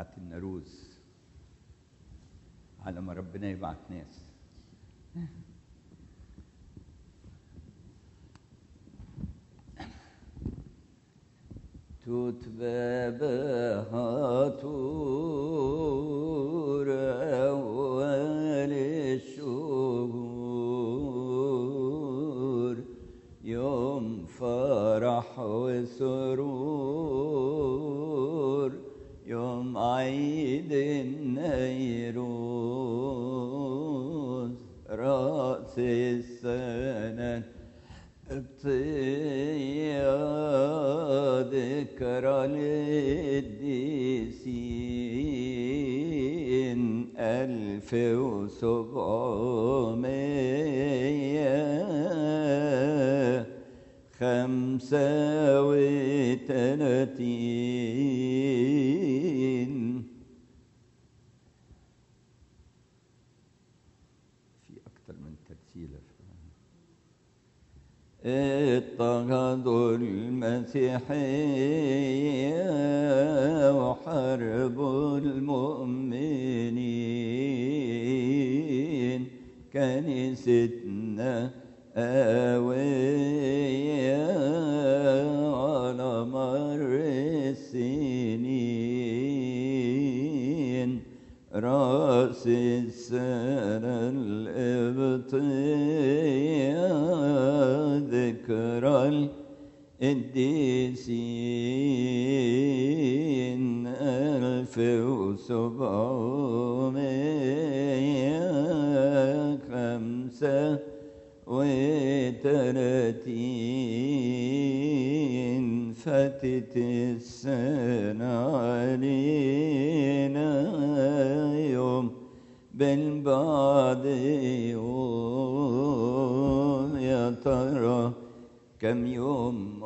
بتاعت الناروز على ما ربنا يبعت ناس تتبابها تور أول الشهور يوم فرح وسرور يوم عيد النيروز رأس السنة ابطية ذكرى للديسين ألف وسبعمية خمسة وثلاثين في أكتر من ترتيلة اضطهدوا المسيحية وحربوا المؤمنين كنيستنا قوية على مر السنين رأس السنة الإبطية ذكرى الديسين ألف وسبعمية خمسة وثلاثين فاتت السنة علينا يوم بالبعد يوم يا ترى كم يوم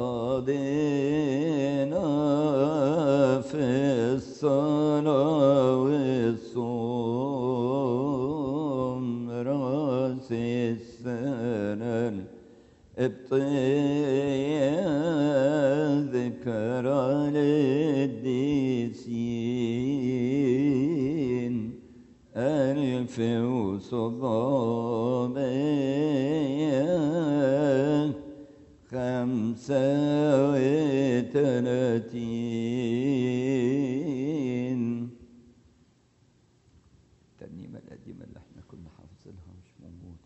قضينا في الصلاة والصوم راس السنة القبطية ذكرى للديسين ألف وسبعمية خمسة وثلاثين الترنيمة القديمة اللي احنا كنا حافظينها مش موجودة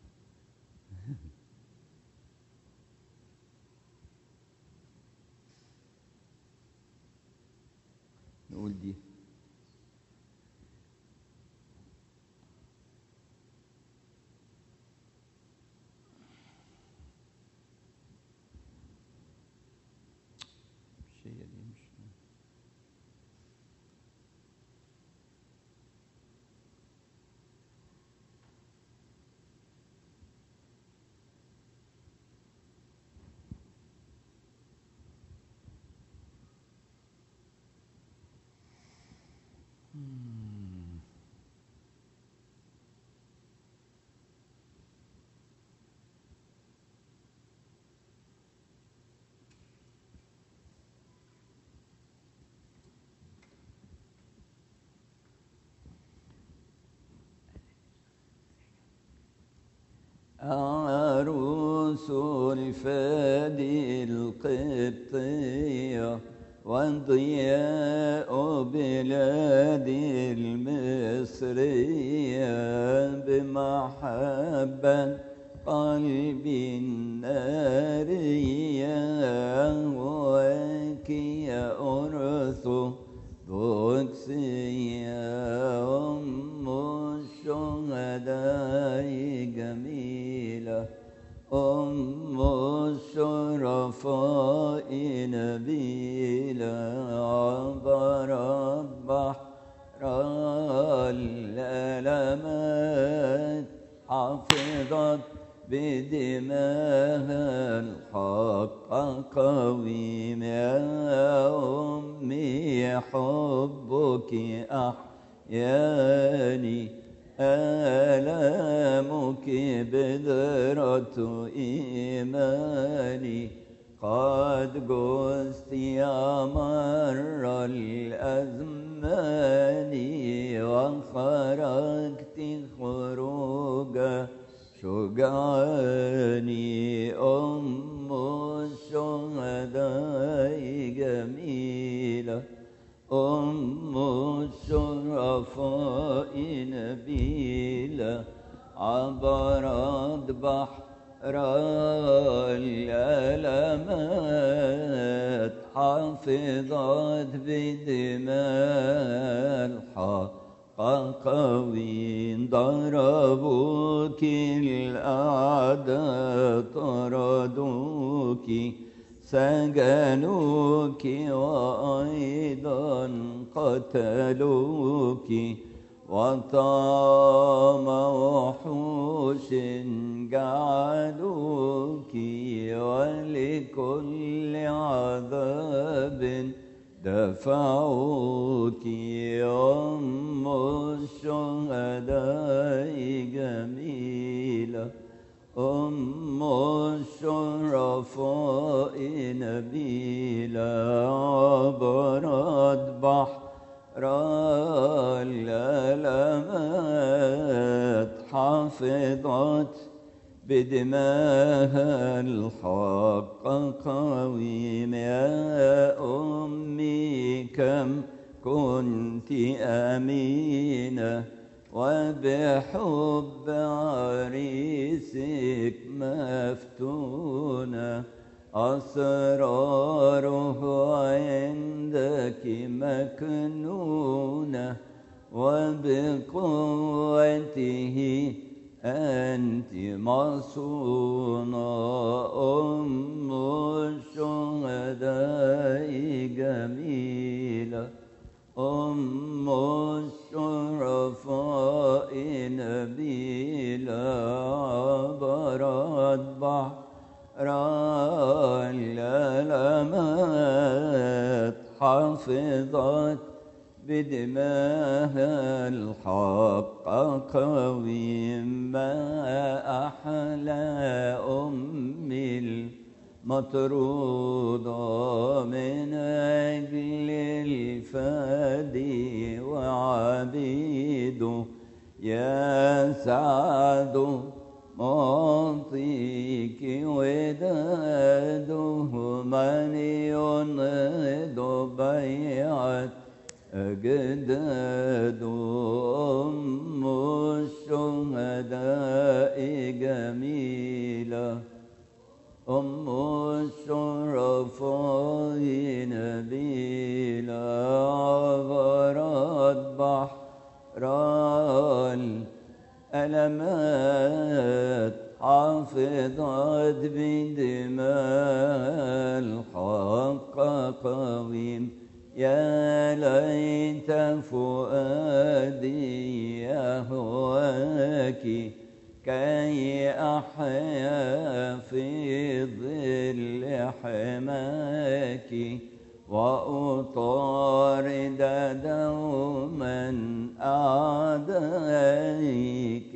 نقول دي مش هي دي مش عروس الفادي القبطية وضياء بلاد المصرية بمحبة قلبي النارية وكي أرثو قدسية أم الشهداء جميلة أم الشرفاء نبيلة عبر البحر الألمات حفظت بدماها الحق قويم يا أمي حبك أحياني آلامك بذرة إيماني قد جزت يا مر الأزمان وخرجت خروجا شجعاني أم الشهداء جميلة أم الشرفاء نبيلة عبرت بحر الألمات حفظت بدماء الحق قوي ضربوك الأعداء طردوك سجنوك وأيضا قتلوك وطام وحوش جعلوك ولكل عذاب دفعوك أم الشهداء جميلة أم الشرفاء نبيلة عبرت بحر الألمات حفظت بدماها الحق قويم يا أمي كم كنت أمينة وبحب عريسك مفتونة أسراره عندك مكنونة وبقوته أنت مصونة أم الشهداء جميلة أم الشرفاء نبيلة عبرت بحر الألمات حفظت بدماها الحق قوي ما أحلى أمي المطرودة من أجل الفادي وعبيده يا سعد معطيك وداده من ينهض بيعه أجداد أم الشهداء جميلة أم الشرفاء نبيلة عبرت بحر الألمات حفظت بدماء الحق قويم يا ليت فؤادي يهواك كي أحيا في ظل حماك وأطارد دوما أعدائك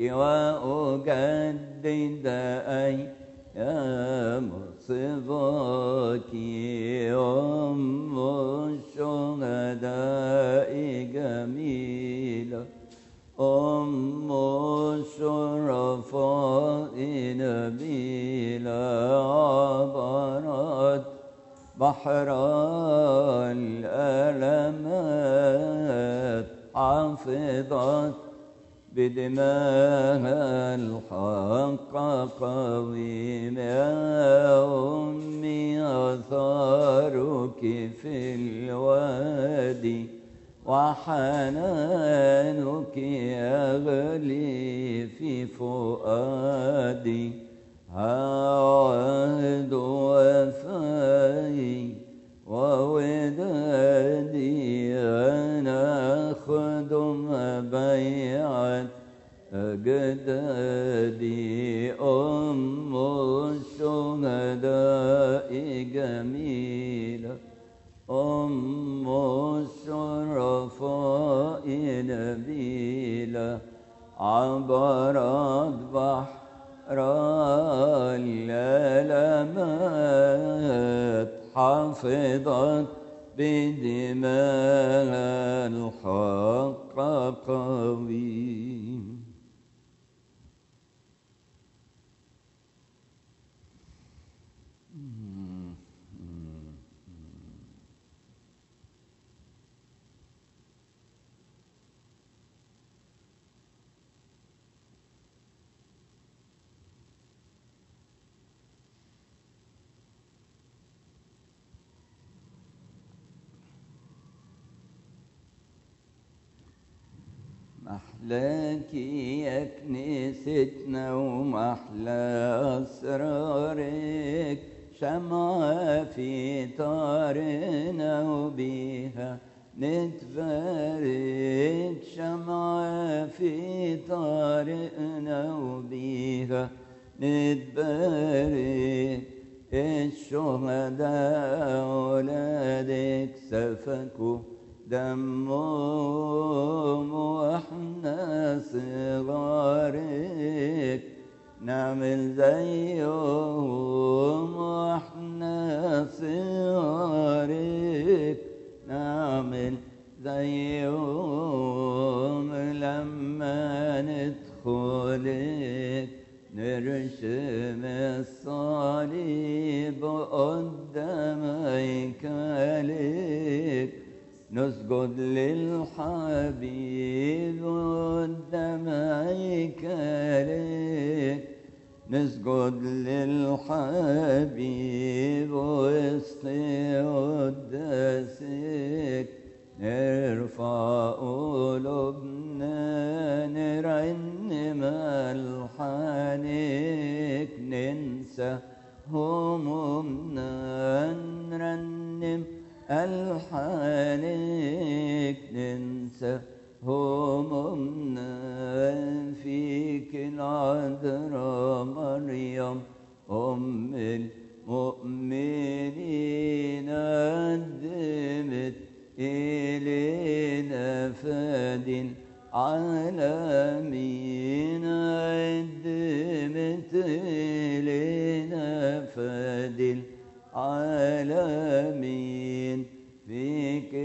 وأجدد أيام صباك أم الشهداء جميلة أم الشرفاء نبيلة عبرت بحر الألمات حفظت بدماها الحق قويم يا أمي أثارك في الوادي وحنانك يغلي في فؤادي عهد وفاي وودادي أنا خدم بيعة أجدادي أم الشهداء جميلة أم الشرفاء نبيلة عبرت بحر الألمات حفظت بدماء الحق قويم محلاك يا كنيستنا ومحلى أسرارك شمعة في طارنا وبيها نتبارك شمعة في طارقنا وبيها نتبارك الشهداء أولادك سفكوا دمهم واحنا صغارك نعمل زيهم واحنا صغارك نعمل زيهم لما ندخلك نرسم الصليب قدام هيكلك نسجد للحبيب قدام هيكلك نسجد للحبيب وسط قداسك نرفع قلوبنا نرنم الحانك ننسى همومنا نرنم الحانك ننسى همومنا فيك العذراء مريم أم المؤمنين قدمت إلينا فاد العالمين قدمت إلينا فاد العالمين فيك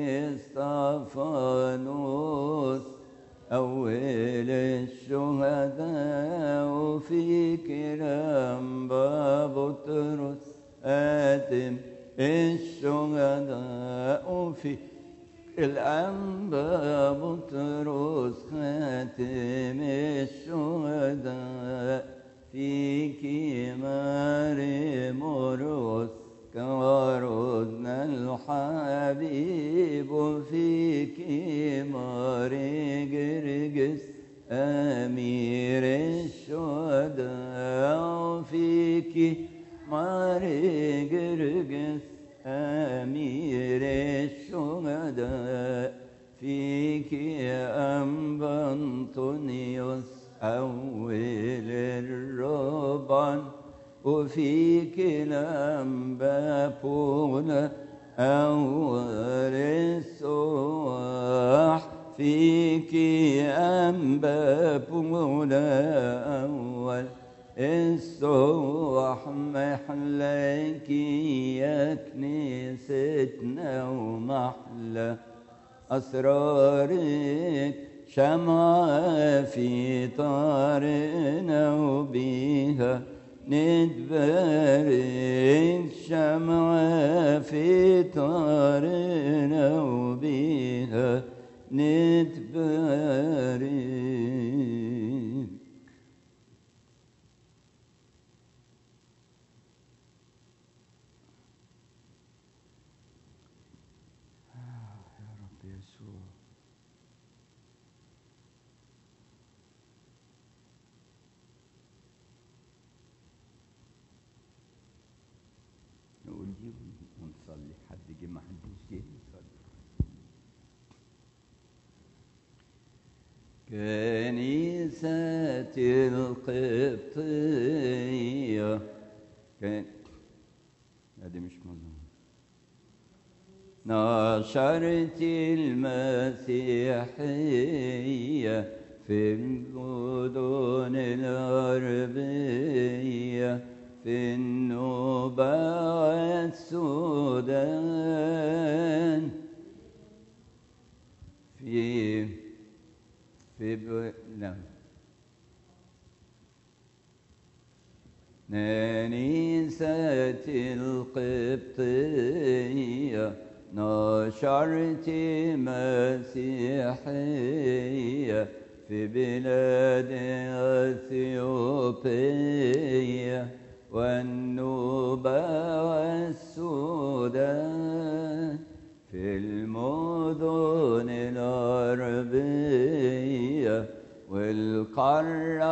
استفانوس أول الشهداء وفيك رمبا بطرس آتم الشهداء وفيك الأنبا بطرس خاتم الشهداء فيك ماري مرقس كوارثنا الحبيب فيك ماري جرجس أمير الشهداء فيك ماري جرجس أمير الشهداء فيك يا أنبا أنطونيوس أول الربان وفيك الأنبا بولا أول السواح فيك أنبا بولا أول السواح محلك يا كنيستنا ومحلى أسرارك شمعة في طارنا وبيها نتبارك شمعة في طارنا وبيها نتبارك يا رب يسوع نقول دي ونصلي حد جه ما حدش جه نصلي كنيسة القبطية كان هذه مش مظلوم نشرت المسيحية في المدن الغربية في النوبة والسودان في في ب... لا نانيسة القبطية نشرت مسيحية في بلاد أثيوبية والنوبة والسودان في المدن الغربية والقارة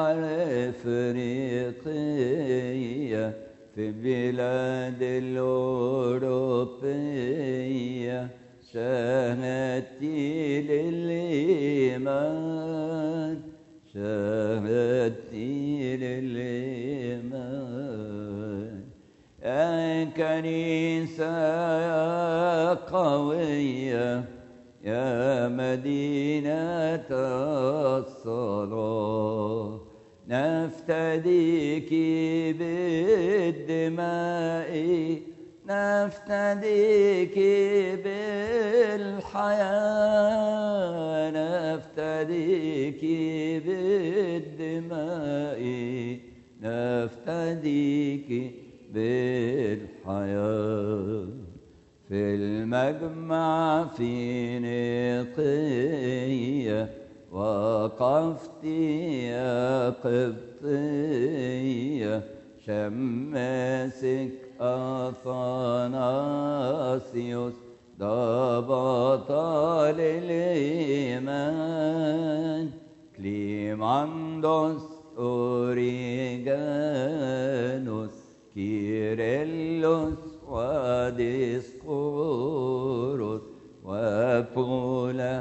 الإفريقية في البلاد الأوروبية شهدتي للإيمان شهدتي للإيمان يا كنيسة يا قوية يا مدينة الصلاة نفتديك بالدماء نفتديك بالحياة نفتديك بالدماء نفتديك بالحياة في المجمع في نقية وقفت يا قبطية شماسك أثناسيوس ضبط للإيمان كليماندوس أوريجانوس كيرلس وديسقورس وبولا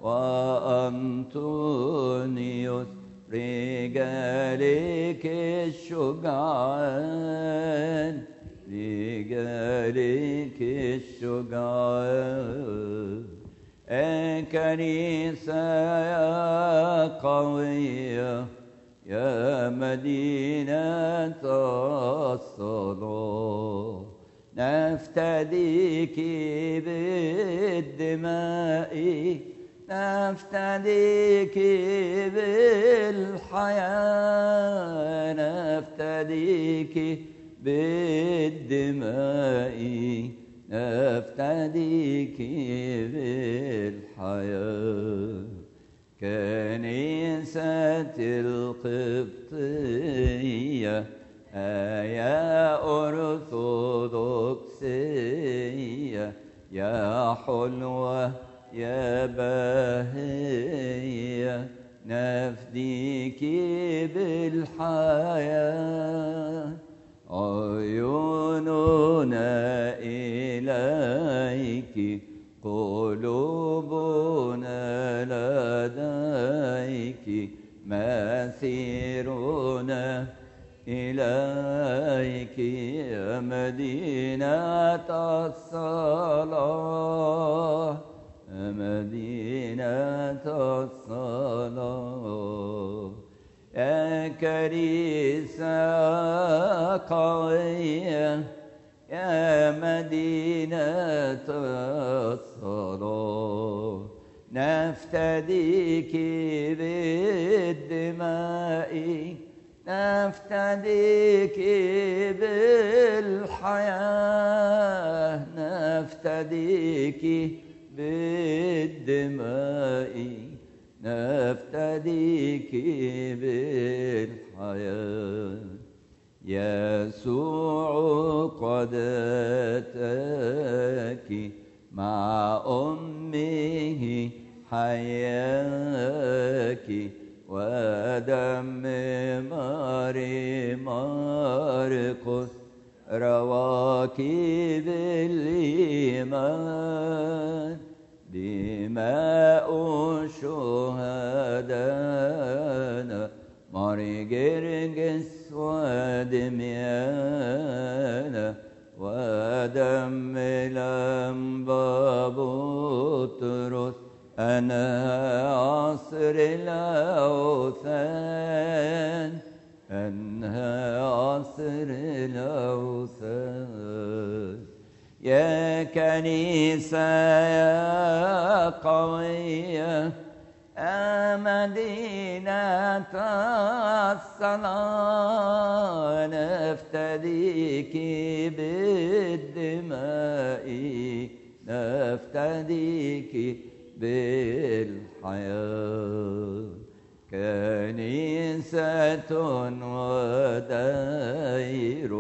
وأنطونيوس رجالك الشجعان رجالك الشجعان يا كنيسة يا قوية يا مدينة الصلاة نفتديك بالدماء نفتديك بالحياة نفتديك بالدماء نفتديك بالحياة كنيسة القبطية يا أرثوذكسية يا حلوة يا باهية نفديك بالحياة عيوننا إليك قلوبنا لديك مسيرنا إليك يا مدينة الصلاة يا مدينة الصلاة يا كريسة قوية يا مدينة الصلاة نفتديك بالدماء نفتديك بالحياة نفتديك بالدماء نفتديك بالحياة يسوع قد أتاك مع أمه حياك ودم ماري مارقس رواك بالإيمان دماء شهدانا ماري جرجس ودميانا ودم لمبا بطرس أنا عصر الأوثان أنا عصر الأوثان يا كنيسة يا قوية يا مدينة الصلاة نفتديك بالدماء نفتديك بالحياة كنيسة ودير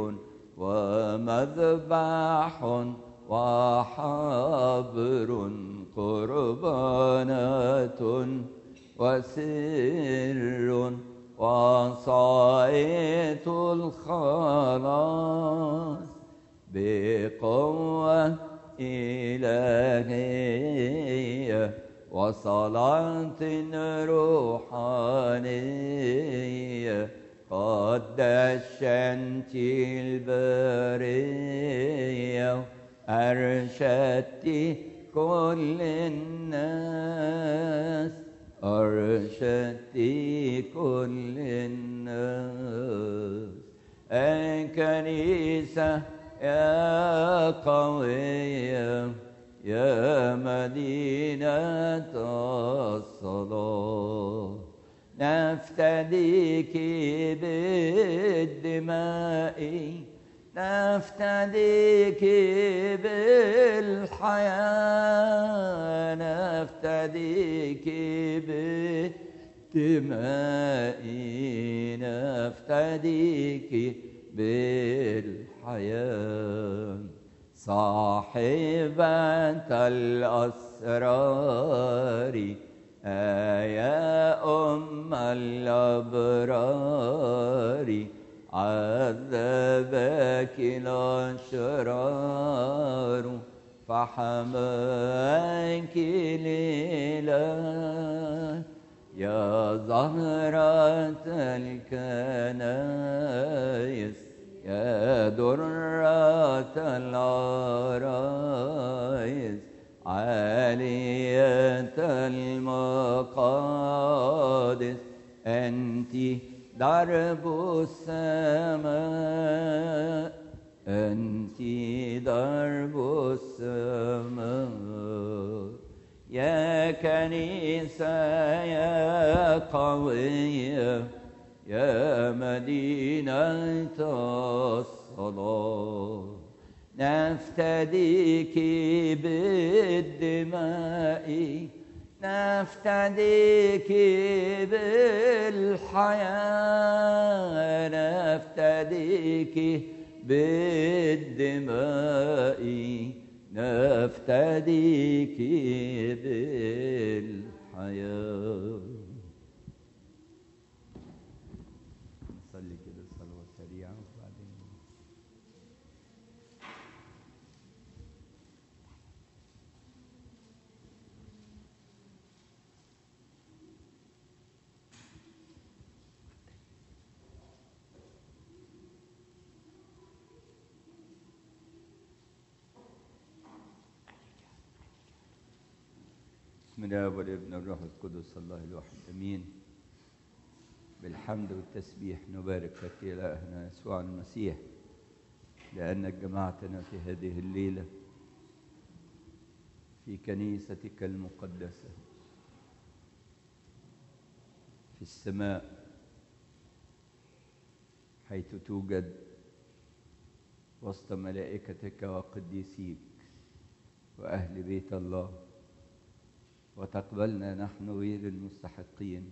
ومذبح وحبر قربانات وسر وصايت الخلاص بقوة إلهية وصلاة روحانية قد دشنت البرية أرشدت كل الناس أرشدت كل الناس أي كنيسة يا قوية يا مدينة الصلاة نفتديك بالدماء نفتديك بالحياة نفتديك بالدماء نفتديك بالحياة صاحبة الأسرار يا أم الأبرار عذبك الأشرار فحماك الإله يا زهرة الكنائس يا درة العرايس عالية المقادس أنت درب السماء أنت درب السماء يا كنيسة يا قوية يا مدينة الصلاة نفتديك بالدماء نفتديك بالحياة نفتديك بالدماء نفتديك بالحياة نصلي كده صلوة سريعة وبعدين بسم الله والابن والروح القدس الله الواحد امين بالحمد والتسبيح نبارك لك يا الهنا يسوع المسيح لانك جمعتنا في هذه الليله في كنيستك المقدسه في السماء حيث توجد وسط ملائكتك وقديسيك واهل بيت الله وتقبلنا نحن غير المستحقين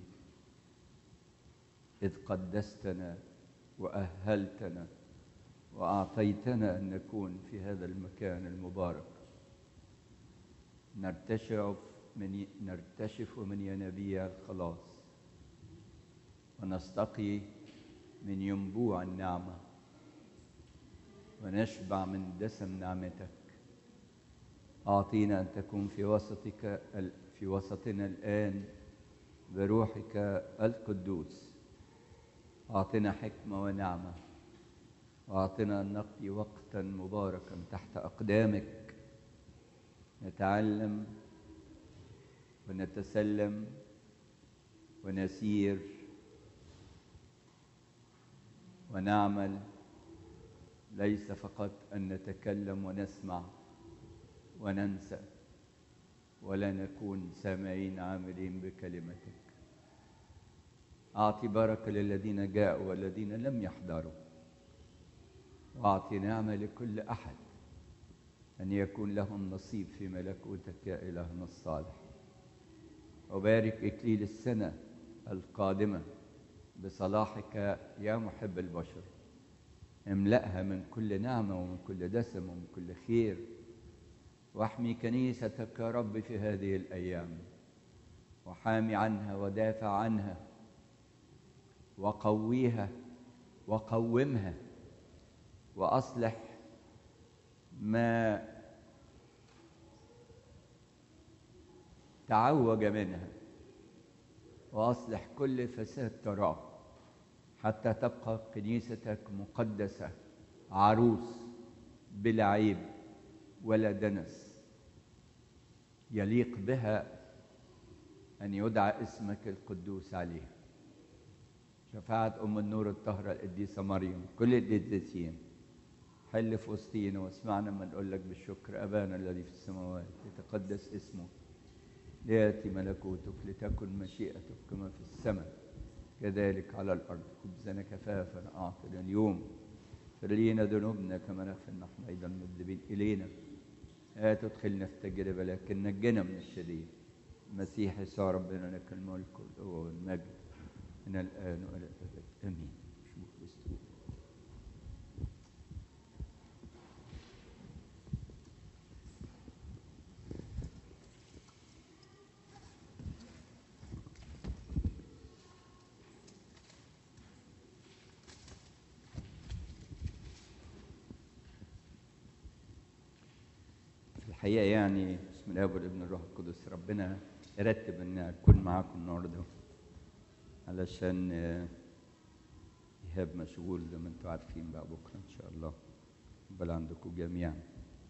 إذ قدستنا وأهلتنا وأعطيتنا أن نكون في هذا المكان المبارك نرتشف من نرتشف من ينابيع الخلاص ونستقي من ينبوع النعمة ونشبع من دسم نعمتك أعطينا أن تكون في وسطك في وسطنا الآن بروحك القدوس أعطنا حكمة ونعمة وأعطنا أن نقضي وقتا مباركا تحت أقدامك نتعلم ونتسلم ونسير ونعمل ليس فقط ان نتكلم ونسمع وننسى ولا نكون سامعين عاملين بكلمتك اعطي بركه للذين جاءوا والذين لم يحضروا واعطي نعمه لكل احد ان يكون لهم نصيب في ملكوتك يا الهنا الصالح وبارك اكليل السنه القادمه بصلاحك يا محب البشر املأها من كل نعمة ومن كل دسم ومن كل خير واحمي كنيستك يا رب في هذه الأيام وحامي عنها ودافع عنها وقويها وقومها وأصلح ما تعوج منها وأصلح كل فساد تراه حتى تبقى كنيستك مقدسة عروس بلا عيب ولا دنس يليق بها أن يدعى اسمك القدوس عليها شفاعة أم النور الطاهرة القديسة مريم كل القديسين حل في وسطينا واسمعنا ما نقول لك بالشكر أبانا الذي في السماوات يتقدس اسمك ليأتي ملكوتك لتكن مشيئتك كما في السماء كذلك على الأرض خبزنا كفافا أعطنا اليوم اغفر لنا ذنوبنا كما نغفر نحن أيضا المذنبين إلينا لا تدخلنا في تجربة لكن نجنا من الشرير المسيح يسوع ربنا لك الملك والقوة والمجد من الآن وإلى الأبد آمين الحقيقه يعني بسم الله والابن الروح القدس ربنا رتب ان اكون معاكم النهارده علشان ايهاب مشغول زي ما انتم عارفين بقى بكره ان شاء الله بل عندكم جميعا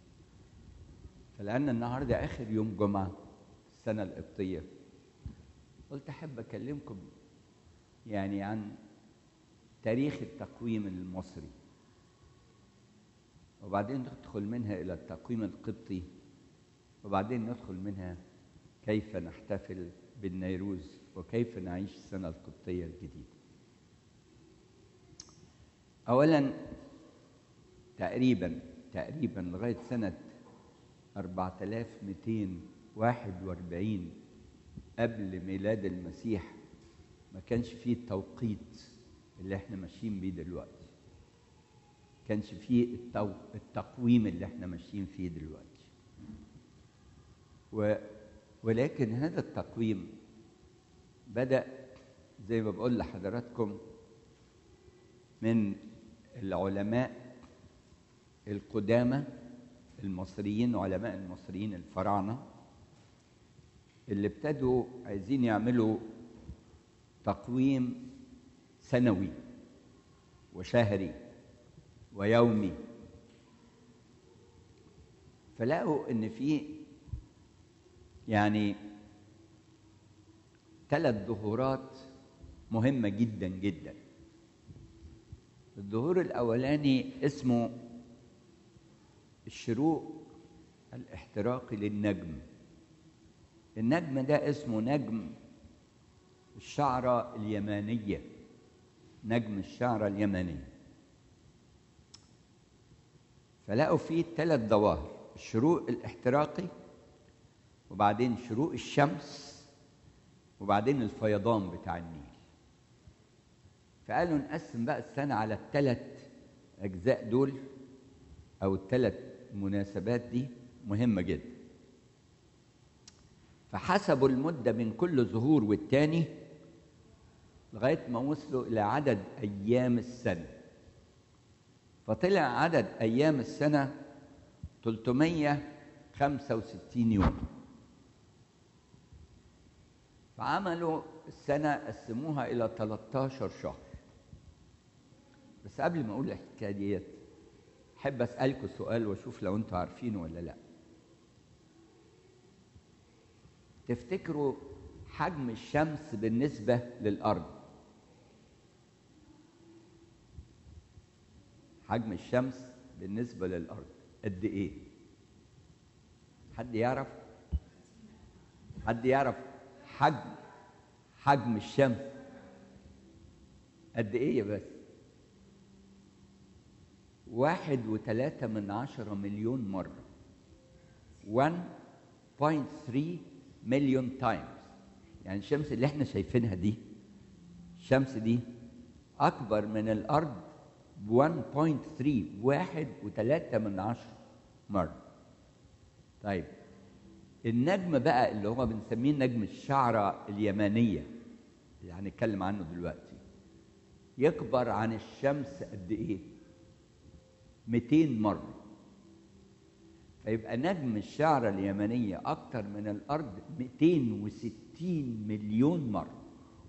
فلان النهارده اخر يوم جمعه السنه القبطيه قلت احب اكلمكم يعني عن تاريخ التقويم المصري وبعدين ندخل منها الى التقويم القبطي وبعدين ندخل منها كيف نحتفل بالنيروز وكيف نعيش السنه القبطيه الجديده اولا تقريبا تقريبا لغايه سنه 4241 قبل ميلاد المسيح ما كانش فيه التوقيت اللي احنا ماشيين بيه دلوقتي كانش فيه التو... التقويم اللي احنا ماشيين فيه دلوقتي و... ولكن هذا التقويم بدأ زي ما بقول لحضراتكم من العلماء القدامى المصريين علماء المصريين الفراعنة اللي ابتدوا عايزين يعملوا تقويم سنوي وشهري ويومي فلقوا ان في يعني ثلاث ظهورات مهمه جدا جدا الظهور الاولاني اسمه الشروق الاحتراقي للنجم النجم ده اسمه نجم الشعرة اليمانية نجم الشعرة اليمانية فلقوا فيه ثلاث ظواهر الشروق الاحتراقي وبعدين شروق الشمس وبعدين الفيضان بتاع النيل فقالوا نقسم بقى السنة على الثلاث أجزاء دول أو الثلاث مناسبات دي مهمة جدا فحسبوا المدة من كل ظهور والتاني لغاية ما وصلوا إلى عدد أيام السنة فطلع عدد أيام السنة 365 يوم فعملوا السنة قسموها إلى 13 شهر بس قبل ما أقول الحكاية ديت أحب أسألكم سؤال وأشوف لو أنتوا عارفينه ولا لأ تفتكروا حجم الشمس بالنسبة للأرض حجم الشمس بالنسبة للأرض قد إيه؟ حد يعرف؟ حد يعرف حجم حجم الشمس قد إيه يا بس؟ واحد وثلاثة من عشرة مليون مرة 1.3 مليون تايمز يعني الشمس اللي احنا شايفينها دي الشمس دي أكبر من الأرض ب 1.3 واحد وثلاثة من عشرة مرة طيب النجم بقى اللي هو بنسميه نجم الشعرة اليمانية اللي هنتكلم عنه دلوقتي يكبر عن الشمس قد ايه 200 مرة فيبقى نجم الشعرة اليمنية أكتر من الأرض 260 مليون مرة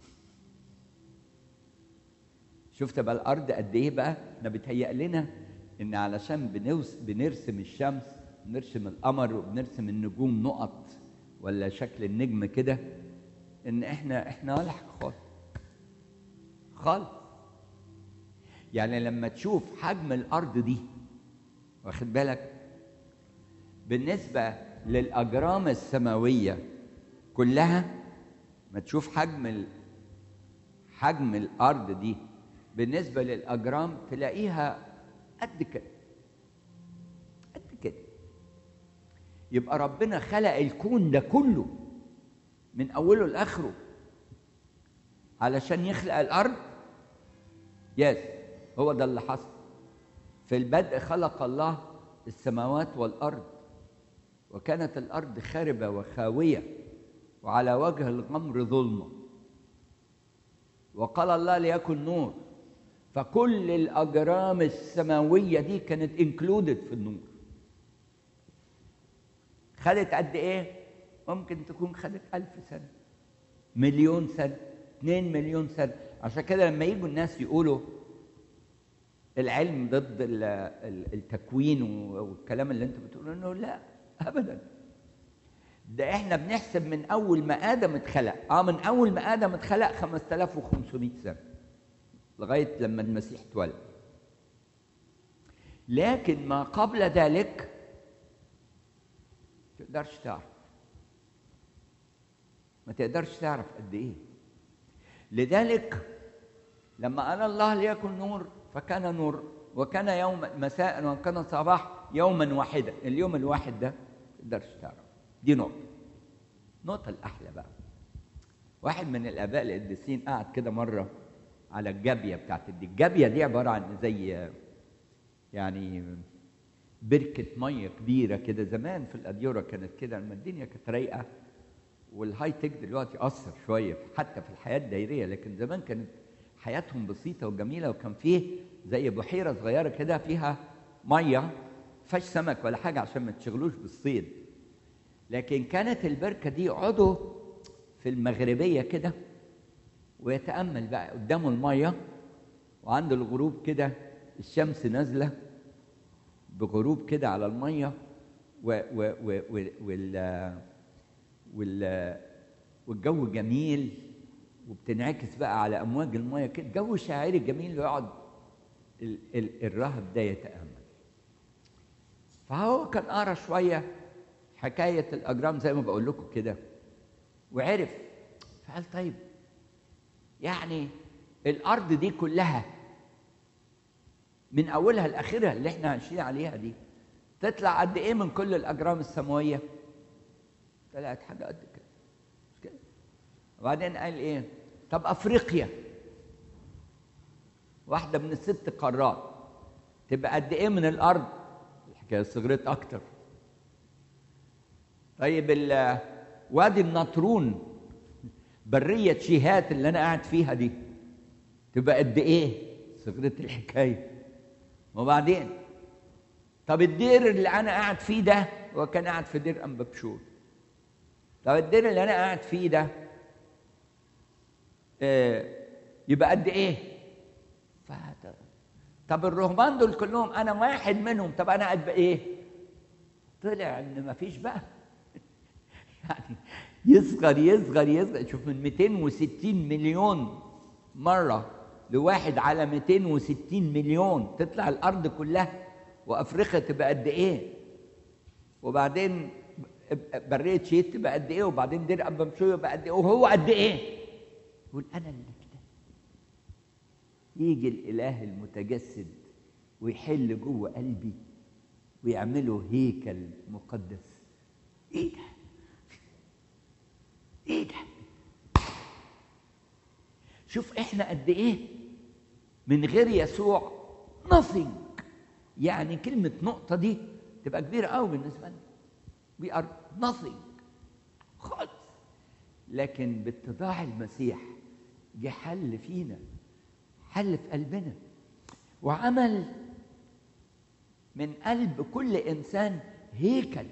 شفت بقى الأرض قد إيه بقى؟ إحنا بيتهيأ لنا إن علشان بنوس بنرسم الشمس بنرسم القمر وبنرسم النجوم نقط ولا شكل النجم كده إن إحنا إحنا ولا حاجة خالص خالص يعني لما تشوف حجم الأرض دي واخد بالك بالنسبة للأجرام السماوية كلها ما تشوف حجم ال... حجم الأرض دي بالنسبة للأجرام تلاقيها قد كده قد كده يبقى ربنا خلق الكون ده كله من أوله لآخره علشان يخلق الأرض يس هو ده اللي حصل في البدء خلق الله السماوات والأرض وكانت الأرض خاربة وخاوية وعلى وجه الغمر ظلمة وقال الله ليكن نور فكل الأجرام السماوية دي كانت انكلودد في النور خدت قد إيه؟ ممكن تكون خدت ألف سنة مليون سنة اتنين مليون سنة عشان كده لما يجوا الناس يقولوا العلم ضد التكوين والكلام اللي انت بتقوله انه لا ابدا ده احنا بنحسب من اول ما ادم اتخلق اه من اول ما ادم اتخلق 5500 سنه لغايه لما المسيح اتولد لكن ما قبل ذلك ما تقدرش تعرف ما تقدرش تعرف قد ايه لذلك لما قال الله ليكن نور فكان نور وكان يوم مساء وكان صباح يوما واحدا اليوم الواحد ده تقدرش تعرف دي نقطة النقطة الأحلى بقى واحد من الآباء القديسين قعد كده مرة على الجابية بتاعت دي الجابية دي عبارة عن زي يعني بركة مية كبيرة كده زمان في الأديرة كانت كده لما الدنيا كانت رايقة والهاي تك دلوقتي أثر شوية حتى في الحياة الدائرية لكن زمان كانت حياتهم بسيطة وجميلة وكان فيه زي بحيرة صغيرة كده فيها مية فيهاش سمك ولا حاجة عشان ما تشغلوش بالصيد لكن كانت البركة دي يقعدوا في المغربية كده ويتأمل بقى قدامه المية وعند الغروب كده الشمس نازلة بغروب كده على المية و و و و وال وال والجو جميل وبتنعكس بقى على امواج المياه كده جو شاعري جميل ويقعد ال- ال- الراهب ده يتامل فهو كان قرا شويه حكايه الاجرام زي ما بقول لكم كده وعرف فقال طيب يعني الارض دي كلها من اولها لاخرها اللي احنا عايشين عليها دي تطلع قد ايه من كل الاجرام السماويه طلعت حاجه قد كده مش كده وبعدين قال ايه طب افريقيا واحده من الست قارات تبقى قد ايه من الارض الحكايه صغرت اكتر طيب ال- وادي النطرون بريه شيهات اللي انا قاعد فيها دي تبقى قد ايه صغرت الحكايه وبعدين طب الدير اللي انا قاعد فيه ده هو كان قاعد في دير ام ببشور طب الدير اللي انا قاعد فيه ده آه، يبقى قد ايه فهذا طب الرهبان دول كلهم انا واحد منهم طب انا قد ايه طلع ان مفيش بقى يعني يصغر يصغر يصغر شوف من 260 مليون مرة لواحد على 260 مليون تطلع الأرض كلها وأفريقيا تبقى قد إيه وبعدين برية شيت تبقى قد إيه وبعدين دير أبا مشوية بقى قد إيه وهو قد إيه يقول أنا اللي كده يجي الإله المتجسد ويحل جوه قلبي ويعمله هيكل مقدس ايه ده ايه ده شوف احنا قد ايه من غير يسوع nothing يعني كلمة نقطة دي تبقى كبيرة قوي بالنسبة لنا we are nothing خالص لكن باتضاع المسيح جه حل فينا حل في قلبنا وعمل من قلب كل انسان هيكل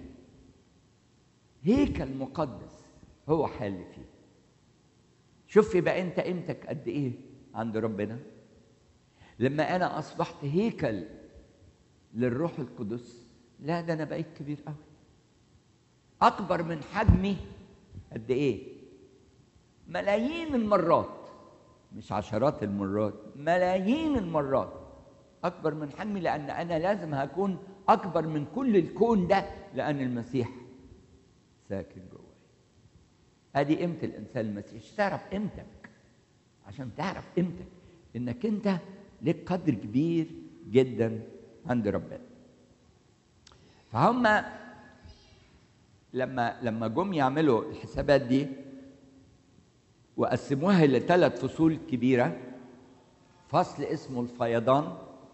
هيكل مقدس هو حل فيه شوف يبقى انت قيمتك قد ايه عند ربنا لما انا اصبحت هيكل للروح القدس لا ده انا بقيت كبير قوي اكبر من حجمي قد ايه ملايين المرات مش عشرات المرات ملايين المرات اكبر من حجمي لان انا لازم هكون اكبر من كل الكون ده لان المسيح ساكن جواي ادي قيمه الانسان المسيحي تعرف قيمتك عشان تعرف قيمتك انك انت لك قدر كبير جدا عند ربنا فهم لما لما جم يعملوا الحسابات دي وقسموها لثلاث فصول كبيره فصل اسمه الفيضان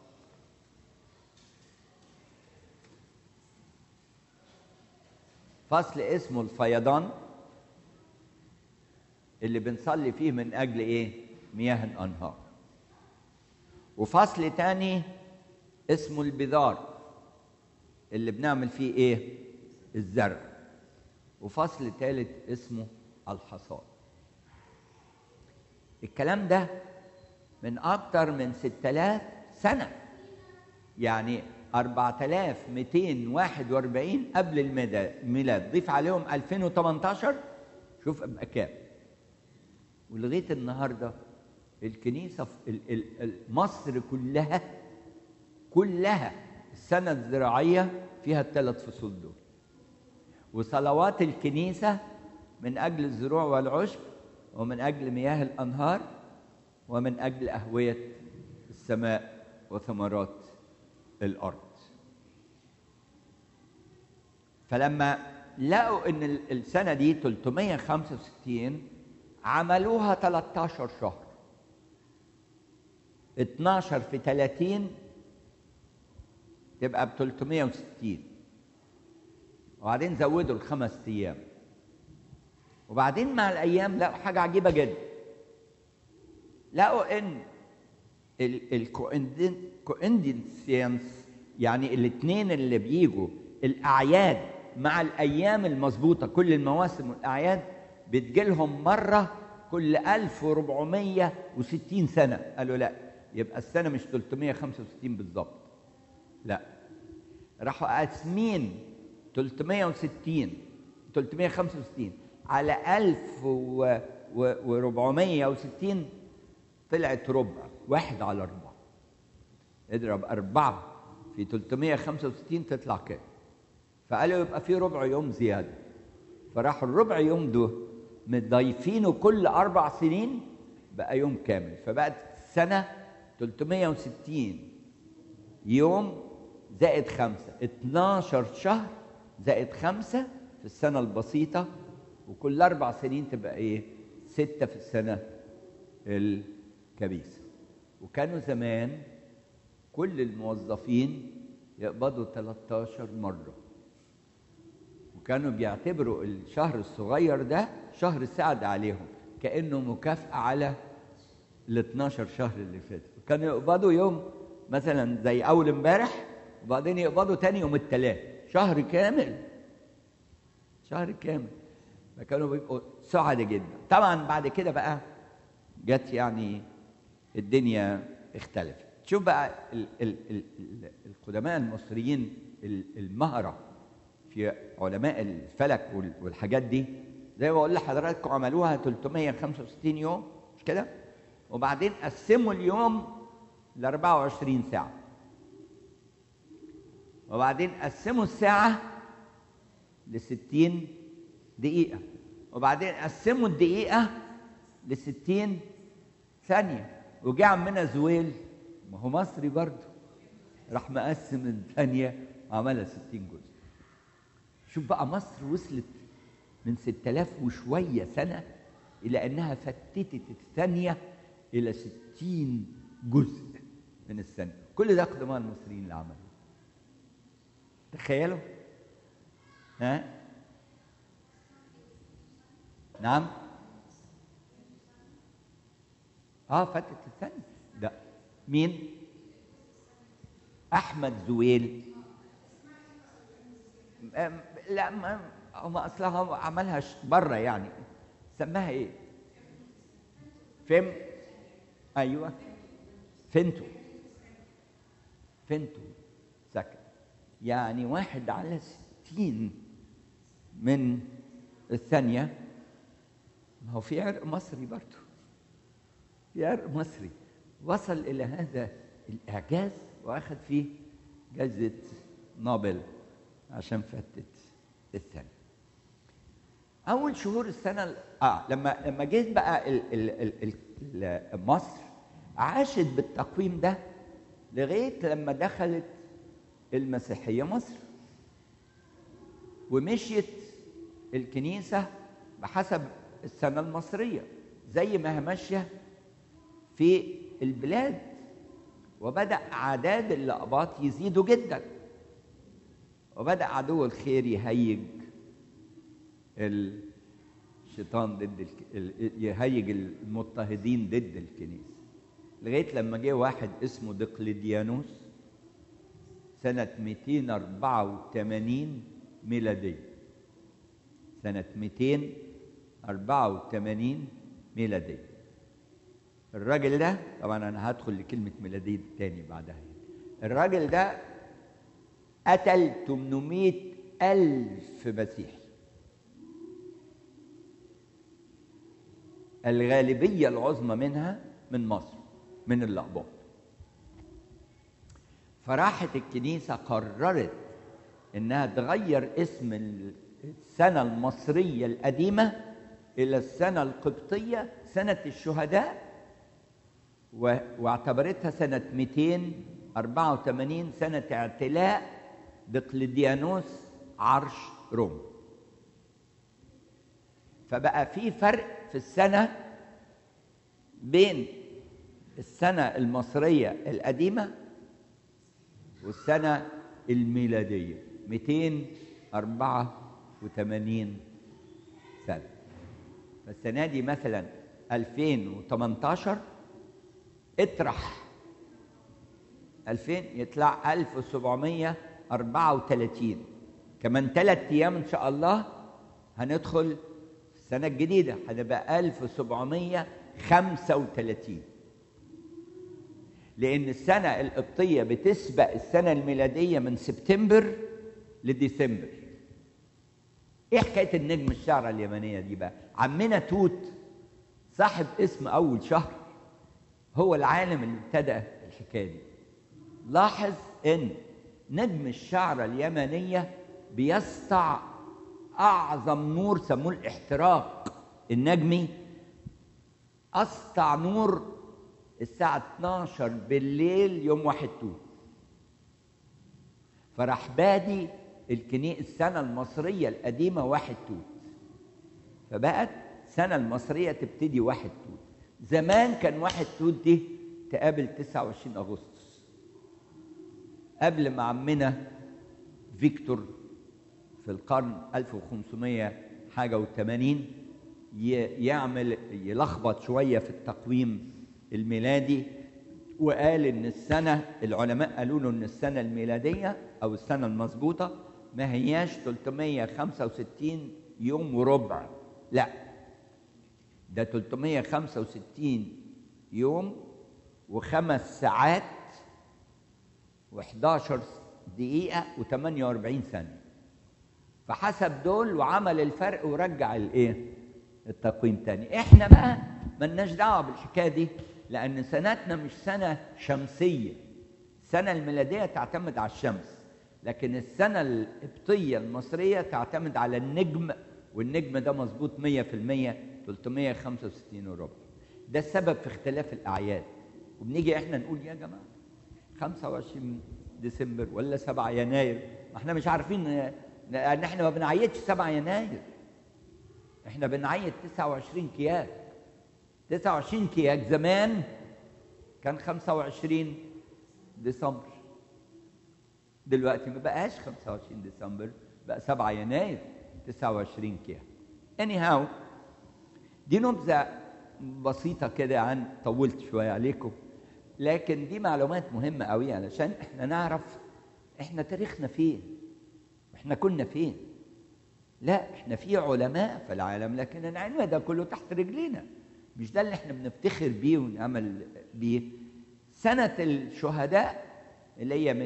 فصل اسمه الفيضان اللي بنصلي فيه من اجل ايه مياه الانهار وفصل تاني اسمه البذار اللي بنعمل فيه ايه الزرع وفصل ثالث اسمه الحصاد الكلام ده من أكتر من 6000 سنة يعني 4241 قبل الميلاد ضيف عليهم 2018 شوف ابقى كام ولغايه النهارده الكنيسه في مصر كلها كلها السنه الزراعيه فيها الثلاث فصول دول وصلوات الكنيسه من اجل الزروع والعشب ومن اجل مياه الانهار ومن اجل اهويه السماء وثمرات الارض فلما لقوا ان السنه دي 365 عملوها 13 شهر 12 في 30 تبقى ب 360 وبعدين زودوا الخمس ايام وبعدين مع الايام لقوا حاجه عجيبه جدا لقوا ان الكوندنسيانس يعني الاثنين اللي بيجوا الاعياد مع الايام المظبوطه كل المواسم والاعياد بتجيلهم مره كل 1460 سنه قالوا لا يبقى السنه مش 365 بالظبط لا راحوا قاسمين 360 365 على 1460 طلعت ربع واحد على أربعة اضرب أربعة في 365 تطلع كام فقالوا يبقى في ربع يوم زيادة فراحوا الربع يوم ده مضايفينه كل أربع سنين بقى يوم كامل فبقت سنة 360 يوم زائد خمسة 12 شهر زائد خمسة في السنة البسيطة وكل أربع سنين تبقى إيه؟ ستة في السنة الكبيسة وكانوا زمان كل الموظفين يقبضوا 13 مرة وكانوا بيعتبروا الشهر الصغير ده شهر سعد عليهم كأنه مكافأة على ال 12 شهر اللي فاتوا كانوا يقبضوا يوم مثلا زي أول امبارح وبعدين يقبضوا تاني يوم الثلاث شهر كامل شهر كامل فكانوا بيبقوا سعداء جدا طبعا بعد كده بقى جت يعني الدنيا اختلفت شوف بقى ال ال ال القدماء المصريين المهرة في علماء الفلك والحاجات دي زي ما بقول لحضراتكم عملوها 365 يوم مش كده وبعدين قسموا اليوم ل 24 ساعه وبعدين قسموا الساعه ل 60 دقيقه وبعدين قسموا الدقيقه ل 60 ثانيه وجه عمنا زويل ما هو مصري برضه راح مقسم الثانيه وعملها 60 جزء شوف بقى مصر وصلت من 6000 وشويه سنه الى انها فتتت الثانيه الى 60 جزء من الثانيه كل ده قدماء المصريين اللي عملوا تخيلوا ها نعم اه فتت الثانيه ده مين احمد زويل لا ما هم اصلها عملها بره يعني سماها ايه فيم ايوه فنتو فنتو سكن يعني واحد على ستين من الثانية ما هو في عرق مصري برضه في عرق مصري وصل إلى هذا الإعجاز وأخذ فيه جائزة نوبل عشان فتت الثانية أول شهور السنة آه لما لما جيت بقى ال ال ال ال مصر عاشت بالتقويم ده لغاية لما دخلت المسيحية مصر ومشيت الكنيسة بحسب السنة المصرية زي ما هي ماشية في البلاد وبدأ أعداد الأقباط يزيدوا جدا وبدأ عدو الخير يهيج الشيطان ضد الك... يهيج المضطهدين ضد الكنيسة لغاية لما جه واحد اسمه دقلديانوس سنة 284 ميلادية سنة 284 ميلادية الراجل ده طبعا أنا هدخل لكلمة ميلادية تاني بعدها الراجل ده قتل 800 ألف مسيحي الغالبية العظمى منها من مصر من الأقباط فراحت الكنيسة قررت إنها تغير اسم السنة المصرية القديمة إلى السنة القبطية سنة الشهداء واعتبرتها سنة 284 سنة اعتلاء دقلديانوس عرش روما فبقى في فرق في السنة بين السنة المصرية القديمة والسنة الميلادية 284 سنة فالسنة دي مثلا 2018 اطرح 2000 يطلع 1734 كمان ثلاث ايام ان شاء الله هندخل السنة الجديدة هنبقى 1735 لأن السنة القبطية بتسبق السنة الميلادية من سبتمبر لديسمبر. إيه حكاية النجم الشعرة اليمنية دي بقى؟ عمنا توت صاحب اسم أول شهر هو العالم اللي ابتدأ الحكاية دي. لاحظ إن نجم الشعرة اليمنية بيسطع أعظم نور سموه الاحتراق النجمي أسطع نور الساعة 12 بالليل يوم واحد توت فراح بادي الكنيسة السنة المصرية القديمة واحد توت فبقت السنة المصرية تبتدي واحد توت زمان كان واحد توت دي تقابل 29 أغسطس قبل ما عمنا فيكتور في القرن 1500 حاجة و80 يعمل يلخبط شوية في التقويم الميلادي وقال ان السنه العلماء قالوا له ان السنه الميلاديه او السنه المظبوطه ما هياش 365 يوم وربع لا ده 365 يوم وخمس ساعات و11 دقيقة و48 ثانية فحسب دول وعمل الفرق ورجع الايه التقويم تاني احنا بقى ملناش دعوه بالحكايه دي لان سنتنا مش سنه شمسيه السنه الميلاديه تعتمد على الشمس لكن السنه القبطيه المصريه تعتمد على النجم والنجم ده مظبوط 100% 365 وربع ده السبب في اختلاف الاعياد وبنيجي احنا نقول يا جماعه 25 ديسمبر ولا 7 يناير ما احنا مش عارفين ان احنا ما بنعيدش 7 يناير احنا بنعيد 29 كياك 29 كياك زمان كان 25 ديسمبر دلوقتي ما بقاش 25 ديسمبر بقى 7 يناير 29 كياك anyhow دي نبذة بسيطة كده عن طولت شوية عليكم لكن دي معلومات مهمة قوي علشان احنا نعرف احنا تاريخنا فين احنا كنا فين لا احنا في علماء في العالم لكن العلم ده كله تحت رجلينا مش ده اللي احنا بنفتخر بيه ونعمل بيه سنة الشهداء اللي هي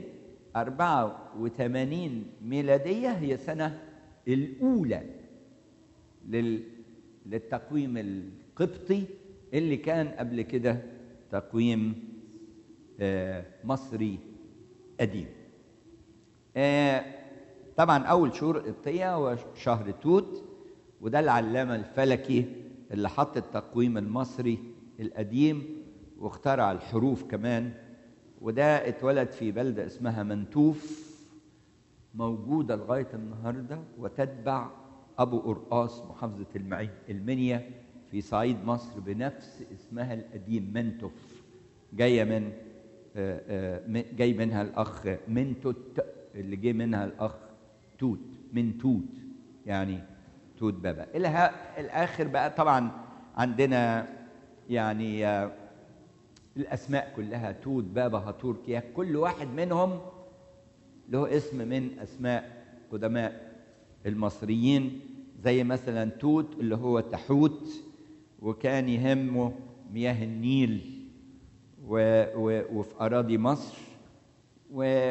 284 ميلادية هي سنة الأولى لل... للتقويم القبطي اللي كان قبل كده تقويم آه مصري قديم آه طبعا اول شهور قبطيه هو شهر توت وده العلامه الفلكي اللي حط التقويم المصري القديم واخترع الحروف كمان وده اتولد في بلده اسمها منتوف موجوده لغايه النهارده وتتبع ابو قرقاص محافظه المنيا في صعيد مصر بنفس اسمها القديم منتف جايه من جاي منها الاخ منتوت اللي جه منها الاخ توت من توت يعني توت بابا الى الاخر بقى طبعا عندنا يعني الاسماء كلها توت بابا هاتور كياك كل واحد منهم له اسم من اسماء قدماء المصريين زي مثلا توت اللي هو تحوت وكان يهمه مياه النيل و و وفي أراضي مصر و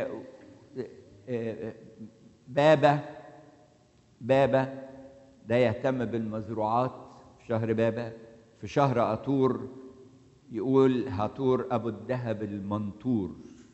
بابا بابا ده يهتم بالمزروعات في شهر بابا في شهر أطور يقول هاتور أبو الذهب المنطور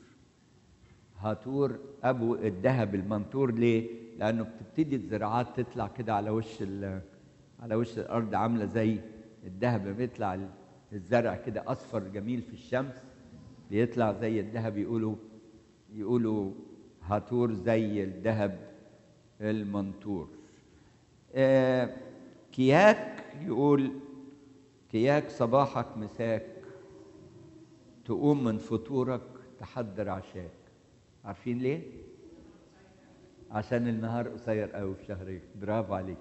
هاتور أبو الذهب المنطور ليه؟ لأنه بتبتدي الزراعات تطلع كده على وش على وش الأرض عاملة زي الذهب بيطلع الزرع كده اصفر جميل في الشمس بيطلع زي الذهب يقولوا يقولوا هاتور زي الذهب المنطور آه كياك يقول كياك صباحك مساك تقوم من فطورك تحضر عشاك عارفين ليه؟ عشان النهار قصير قوي في شهرين برافو عليك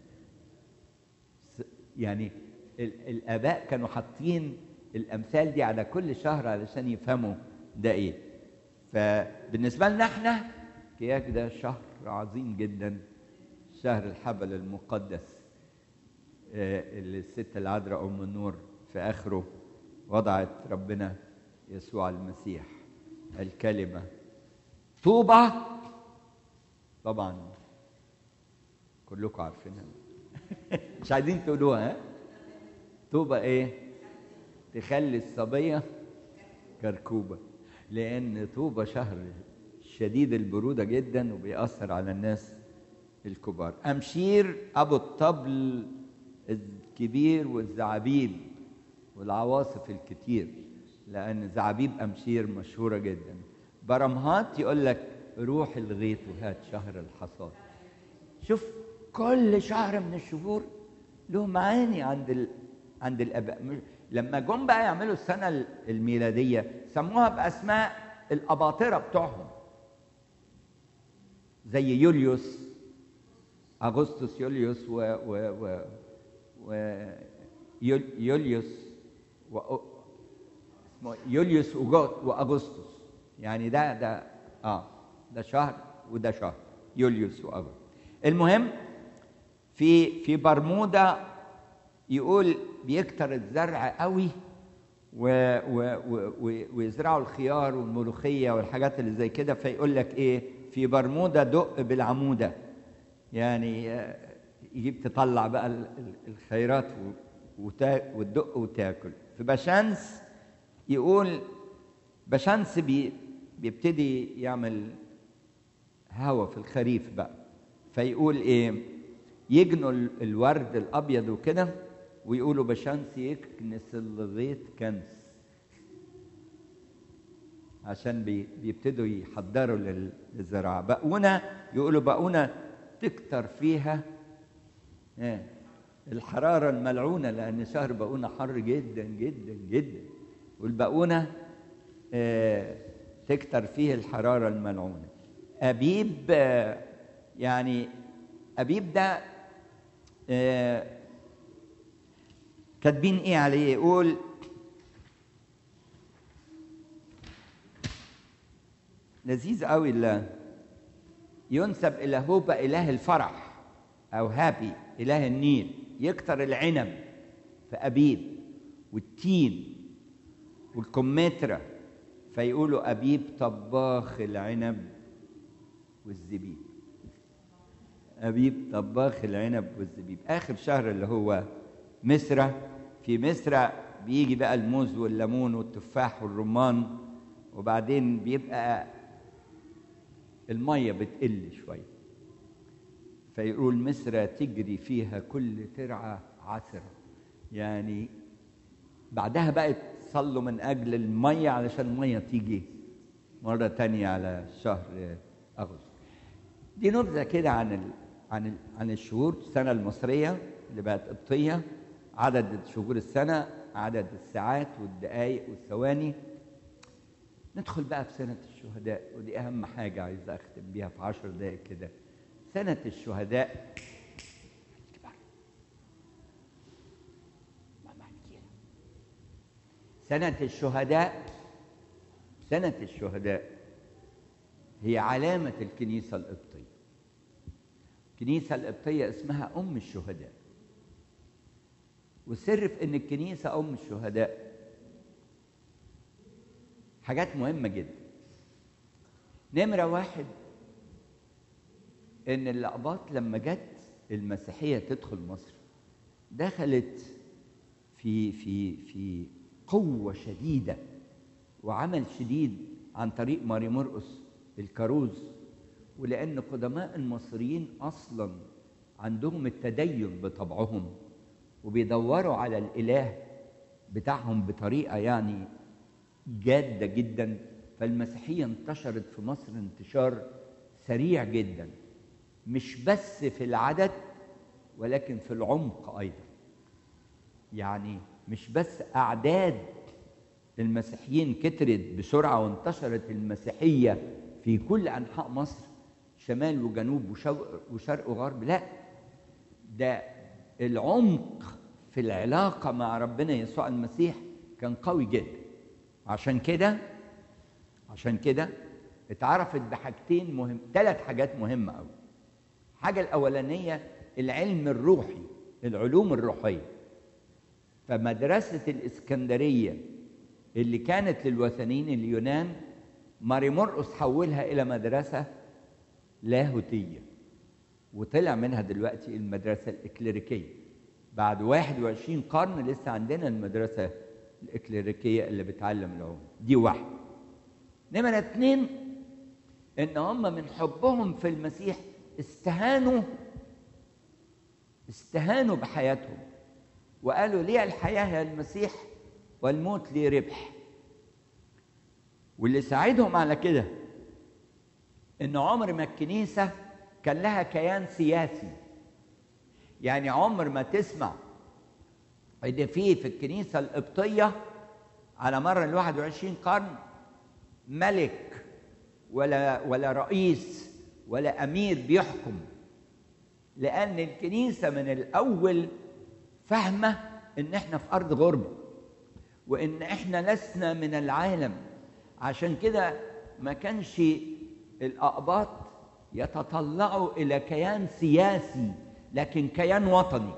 يعني الاباء كانوا حاطين الامثال دي على كل شهر علشان يفهموا ده ايه فبالنسبه لنا احنا كياك ده شهر عظيم جدا شهر الحبل المقدس اللي الست العذراء ام النور في اخره وضعت ربنا يسوع المسيح الكلمه طوبى طبعا كلكم عارفينها مش عايزين تقولوها ها طوبى ايه تخلي الصبية كركوبة لأن طوبى شهر شديد البرودة جدا وبيأثر على الناس الكبار أمشير أبو الطبل الكبير والزعابيب والعواصف الكتير لأن زعابيب أمشير مشهورة جدا برمهات يقول لك روح الغيط وهات شهر الحصاد شوف كل شهر من الشهور له معاني عند ال... عند الاباء لما جم بقى يعملوا السنه الميلاديه سموها باسماء الاباطره بتوعهم زي يوليوس اغسطس يوليوس و و و, و يوليوس و اسمه يوليوس واغسطس يعني ده ده اه ده شهر وده شهر يوليوس واغسطس المهم في في برمودا يقول بيكتر الزرع قوي و و و ويزرعوا الخيار والملوخيه والحاجات اللي زي كده فيقول لك ايه في برمودا دق بالعموده يعني آه، يجيب تطلع بقى ال- ال- الخيرات و- وتا- وتدق وتاكل في بشمس يقول بشمس بي بيبتدي يعمل هوا في الخريف بقى فيقول ايه يجنوا ال- الورد الابيض وكده ويقولوا بشمس يكنس الغيط كنس عشان بي- بيبتدوا يحضروا لل- للزراعه بقونه يقولوا بقونه تكتر فيها ايه الحراره الملعونه لان شهر بقونه حر جدا جدا جدا والبقونه آه، تكتر فيه الحراره الملعونه ابيب آه، يعني ابيب ده آه، كاتبين ايه عليه يقول لذيذ قوي ال- ينسب الى هوبا اله الفرح او هابي اله النيل يكتر العنب في ابيب والتين والكمثرى فيقولوا ابيب طباخ العنب والزبيب أبيب طباخ العنب والزبيب آخر شهر اللي هو مصر في مصر بيجي بقى الموز والليمون والتفاح والرمان وبعدين بيبقى المية بتقل شوية فيقول مصر تجري فيها كل ترعة عسرة يعني بعدها بقت صلوا من أجل المية علشان المية تيجي مرة تانية على شهر أغسطس دي نبذه كده عن ال... عن ال... عن الشهور السنه المصريه اللي بقت قبطيه عدد شهور السنه عدد الساعات والدقائق والثواني ندخل بقى في سنه الشهداء ودي اهم حاجه عايز اختم بيها في عشر دقائق كده سنه الشهداء سنه الشهداء سنه الشهداء هي علامة الكنيسة القبطية. الكنيسة القبطية اسمها أم الشهداء. والسر في إن الكنيسة أم الشهداء حاجات مهمة جدا. نمرة واحد إن الأقباط لما جت المسيحية تدخل مصر دخلت في في في قوة شديدة وعمل شديد عن طريق ماري مرقس الكاروز ولأن قدماء المصريين أصلا عندهم التدين بطبعهم وبيدوروا على الإله بتاعهم بطريقة يعني جادة جدا فالمسيحية انتشرت في مصر انتشار سريع جدا مش بس في العدد ولكن في العمق أيضا يعني مش بس أعداد المسيحيين كترت بسرعة وانتشرت المسيحية في كل أنحاء مصر شمال وجنوب وشرق, وشرق وغرب لا ده العمق في العلاقة مع ربنا يسوع المسيح كان قوي جدا عشان كده عشان كده اتعرفت بحاجتين مهم ثلاث حاجات مهمة قوي الحاجة الأولانية العلم الروحي العلوم الروحية فمدرسة الإسكندرية اللي كانت للوثنيين اليونان ماري مرقس حولها إلى مدرسة لاهوتية وطلع منها دلوقتي المدرسة الإكليريكية بعد 21 قرن لسه عندنا المدرسة الإكليريكية اللي بتعلم العلوم دي واحدة نمرة اتنين إن هم من حبهم في المسيح استهانوا استهانوا بحياتهم وقالوا ليه الحياة هي المسيح والموت ليه ربح واللي ساعدهم على كده ان عمر ما الكنيسه كان لها كيان سياسي يعني عمر ما تسمع ان في في الكنيسه القبطيه على مر ال 21 قرن ملك ولا ولا رئيس ولا امير بيحكم لان الكنيسه من الاول فاهمه ان احنا في ارض غربه وان احنا لسنا من العالم عشان كده ما كانش الاقباط يتطلعوا الى كيان سياسي لكن كيان وطني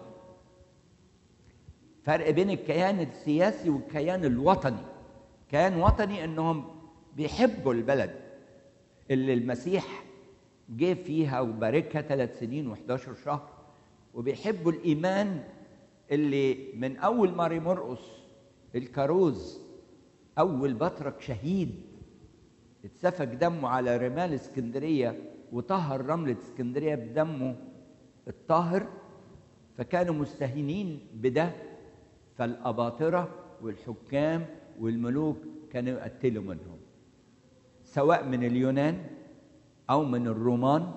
فرق بين الكيان السياسي والكيان الوطني كيان وطني انهم بيحبوا البلد اللي المسيح جه فيها وباركها ثلاث سنين و11 شهر وبيحبوا الإيمان اللي من أول ماري مرقس الكاروز أول بطرك شهيد اتسفك دمه على رمال اسكندرية وطهر رملة اسكندرية بدمه الطاهر فكانوا مستهينين بده فالأباطرة والحكام والملوك كانوا يقتلوا منهم سواء من اليونان أو من الرومان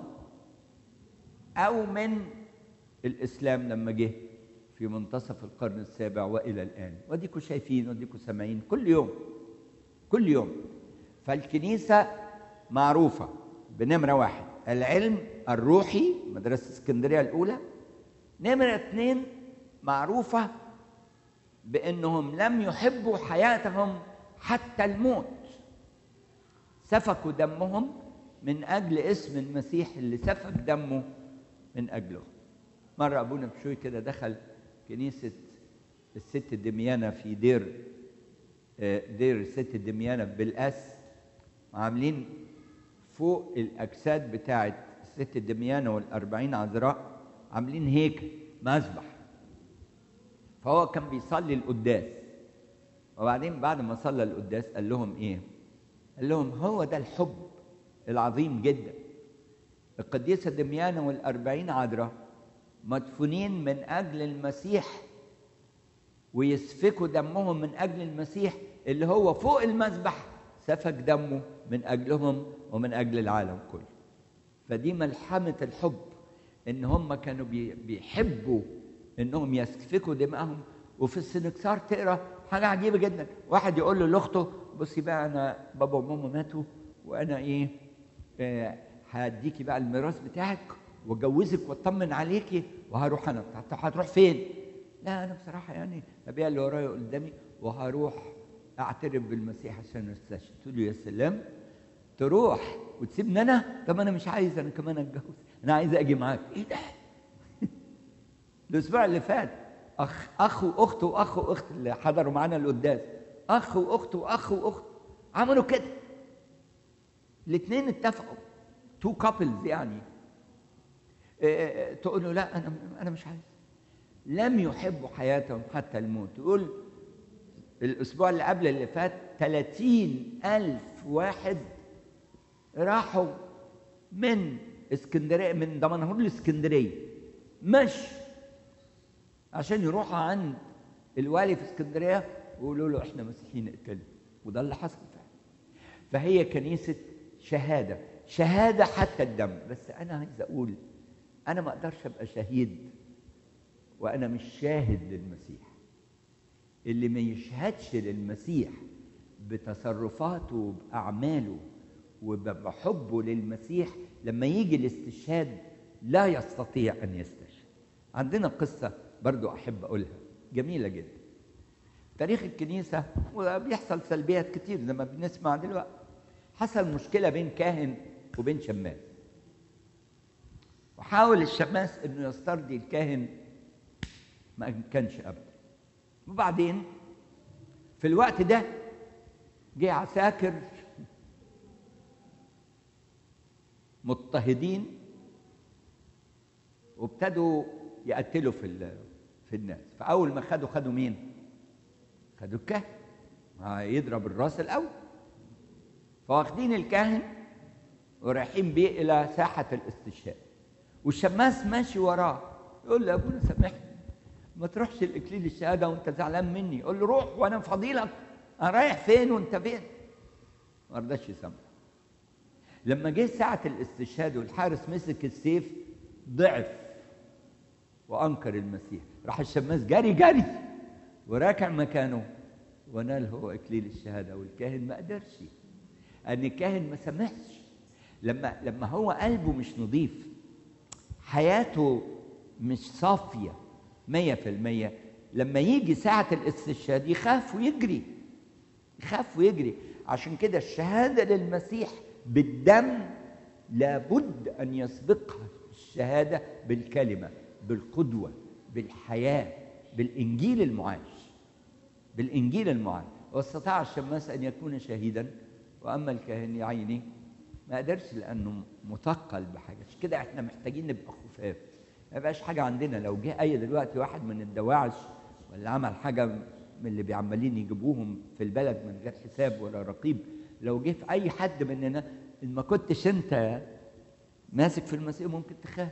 أو من الإسلام لما جه في منتصف القرن السابع وإلى الآن وديكوا شايفين وديكوا سامعين كل يوم كل يوم فالكنيسة معروفة بنمرة واحد العلم الروحي مدرسة اسكندرية الأولى نمرة اثنين معروفة بأنهم لم يحبوا حياتهم حتى الموت سفكوا دمهم من أجل اسم المسيح اللي سفك دمه من أجله مرة أبونا بشوي كده دخل كنيسة الست دميانة في دير دير الست دميانة بالأس عاملين فوق الأجساد بتاعة الست دميانة والأربعين عذراء عاملين هيك مذبح فهو كان بيصلي القداس وبعدين بعد ما صلى القداس قال لهم ايه قال لهم هو ده الحب العظيم جدا القديسة دميانة والأربعين عذراء مدفونين من أجل المسيح ويسفكوا دمهم من أجل المسيح اللي هو فوق المذبح سفك دمه من أجلهم ومن أجل العالم كله فدي ملحمة الحب إن هم كانوا بيحبوا إنهم يسفكوا دمائهم وفي السنكسار تقرا حاجة عجيبة جدا واحد يقول له لأخته بصي بقى أنا بابا وماما ماتوا وأنا إيه آه هديكي بقى الميراث بتاعك واجوزك واطمن عليكي وهروح انا هتروح فين؟ لا انا بصراحه يعني ابيع اللي ورايا قدامي وهروح اعترف بالمسيح عشان استشهد تقول له يا سلام تروح وتسيبني انا طب انا مش عايز انا كمان اتجوز انا عايز اجي معاك ايه ده؟ الاسبوع اللي فات اخ اخ واخت واخ واخت اللي حضروا معانا القداس اخ واخت واخ واخت عملوا كده الاثنين اتفقوا تو كابلز يعني تقول له لا انا انا مش عايز لم يحبوا حياتهم حتى الموت يقول الاسبوع اللي قبل اللي فات 30 الف واحد راحوا من اسكندريه من دمنهور لاسكندريه مش عشان يروحوا عند الوالي في اسكندريه ويقولوا له احنا مسيحيين اقتلوا وده اللي حصل فعلا فهي كنيسه شهاده شهاده حتى الدم بس انا عايز اقول انا ما اقدرش ابقى شهيد وانا مش شاهد للمسيح اللي ما يشهدش للمسيح بتصرفاته وباعماله وبحبه للمسيح لما يجي الاستشهاد لا يستطيع ان يستشهد عندنا قصه برضو احب اقولها جميله جدا تاريخ الكنيسه وبيحصل سلبيات كتير زي ما بنسمع دلوقتي حصل مشكله بين كاهن وبين شماس وحاول الشماس انه يسترضي الكاهن ما كانش ابدا وبعدين في الوقت ده جه عساكر مضطهدين وابتدوا يقتلوا في في الناس فاول ما خدوا خدوا مين خدوا الكاهن يضرب الراس الاول فواخدين الكاهن ورايحين بيه الى ساحه الاستشهاد والشماس ماشي وراه يقول له يا ابونا سامحني ما تروحش الاكليل الشهاده وانت زعلان مني يقول له روح وانا فضيلك انا رايح فين وانت فين ما رضاش يسامحه لما جه ساعة الاستشهاد والحارس مسك السيف ضعف وأنكر المسيح راح الشماس جري جري وراكع مكانه ونال هو إكليل الشهادة والكاهن ما قدرش أن الكاهن ما سمحش لما لما هو قلبه مش نظيف حياته مش صافية مية في المية لما يجي ساعة الاستشهاد يخاف ويجري يخاف ويجري عشان كده الشهادة للمسيح بالدم لابد أن يسبقها الشهادة بالكلمة بالقدوة بالحياة بالإنجيل المعاش بالإنجيل المعاش واستطاع الشماس أن يكون شهيدا وأما الكاهن يا عيني ما قدرش لانه مثقل بحاجه عشان كده احنا محتاجين نبقى خفاف ما يبقاش حاجه عندنا لو جه اي دلوقتي واحد من الدواعش ولا عمل حاجه من اللي بيعملين يجيبوهم في البلد من غير حساب ولا رقيب لو جه في اي حد مننا ان ما كنتش انت ماسك في المسيح ممكن تخاف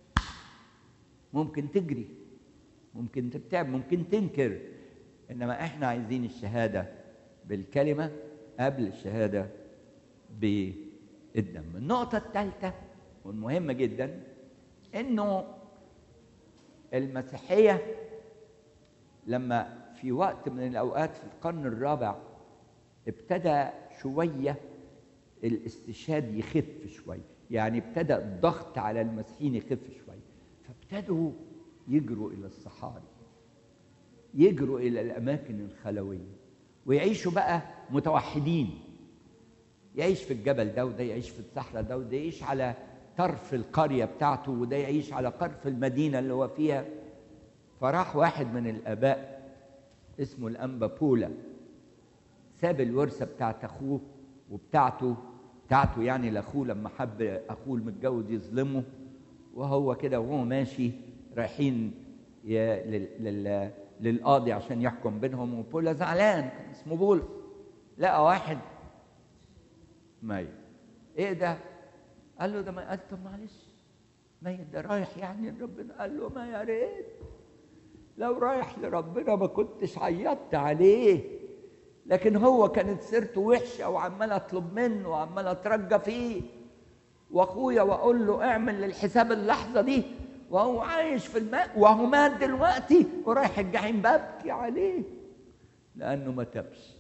ممكن تجري ممكن تتعب ممكن تنكر انما احنا عايزين الشهاده بالكلمه قبل الشهاده بالدم النقطه الثالثه والمهمه جدا انه المسيحيه لما في وقت من الاوقات في القرن الرابع ابتدى شويه الاستشهاد يخف شويه يعني ابتدى الضغط على المسيحيين يخف شويه فابتدوا يجروا الى الصحاري يجروا الى الاماكن الخلويه ويعيشوا بقى متوحدين يعيش في الجبل ده وده يعيش في الصحراء ده وده يعيش على طرف القريه بتاعته وده يعيش على طرف المدينه اللي هو فيها فراح واحد من الاباء اسمه الانبا بولا ساب الورثه بتاعت اخوه وبتاعته بتاعته يعني لاخوه لما حب اخوه المتجوز يظلمه وهو كده وهو ماشي رايحين لل... للقاضي عشان يحكم بينهم وبولا زعلان كان اسمه بولا لقى واحد ميت ايه ده؟ قال له ده ما قال طب معلش ميت ده رايح يعني لربنا قال له ما يا ريت لو رايح لربنا ما كنتش عيطت عليه لكن هو كانت سيرته وحشه وعمال اطلب منه وعمال اترجى فيه واخويا واقول له اعمل للحساب اللحظه دي وهو عايش في الماء وهو مات دلوقتي ورايح الجحيم ببكي عليه لانه ما تبش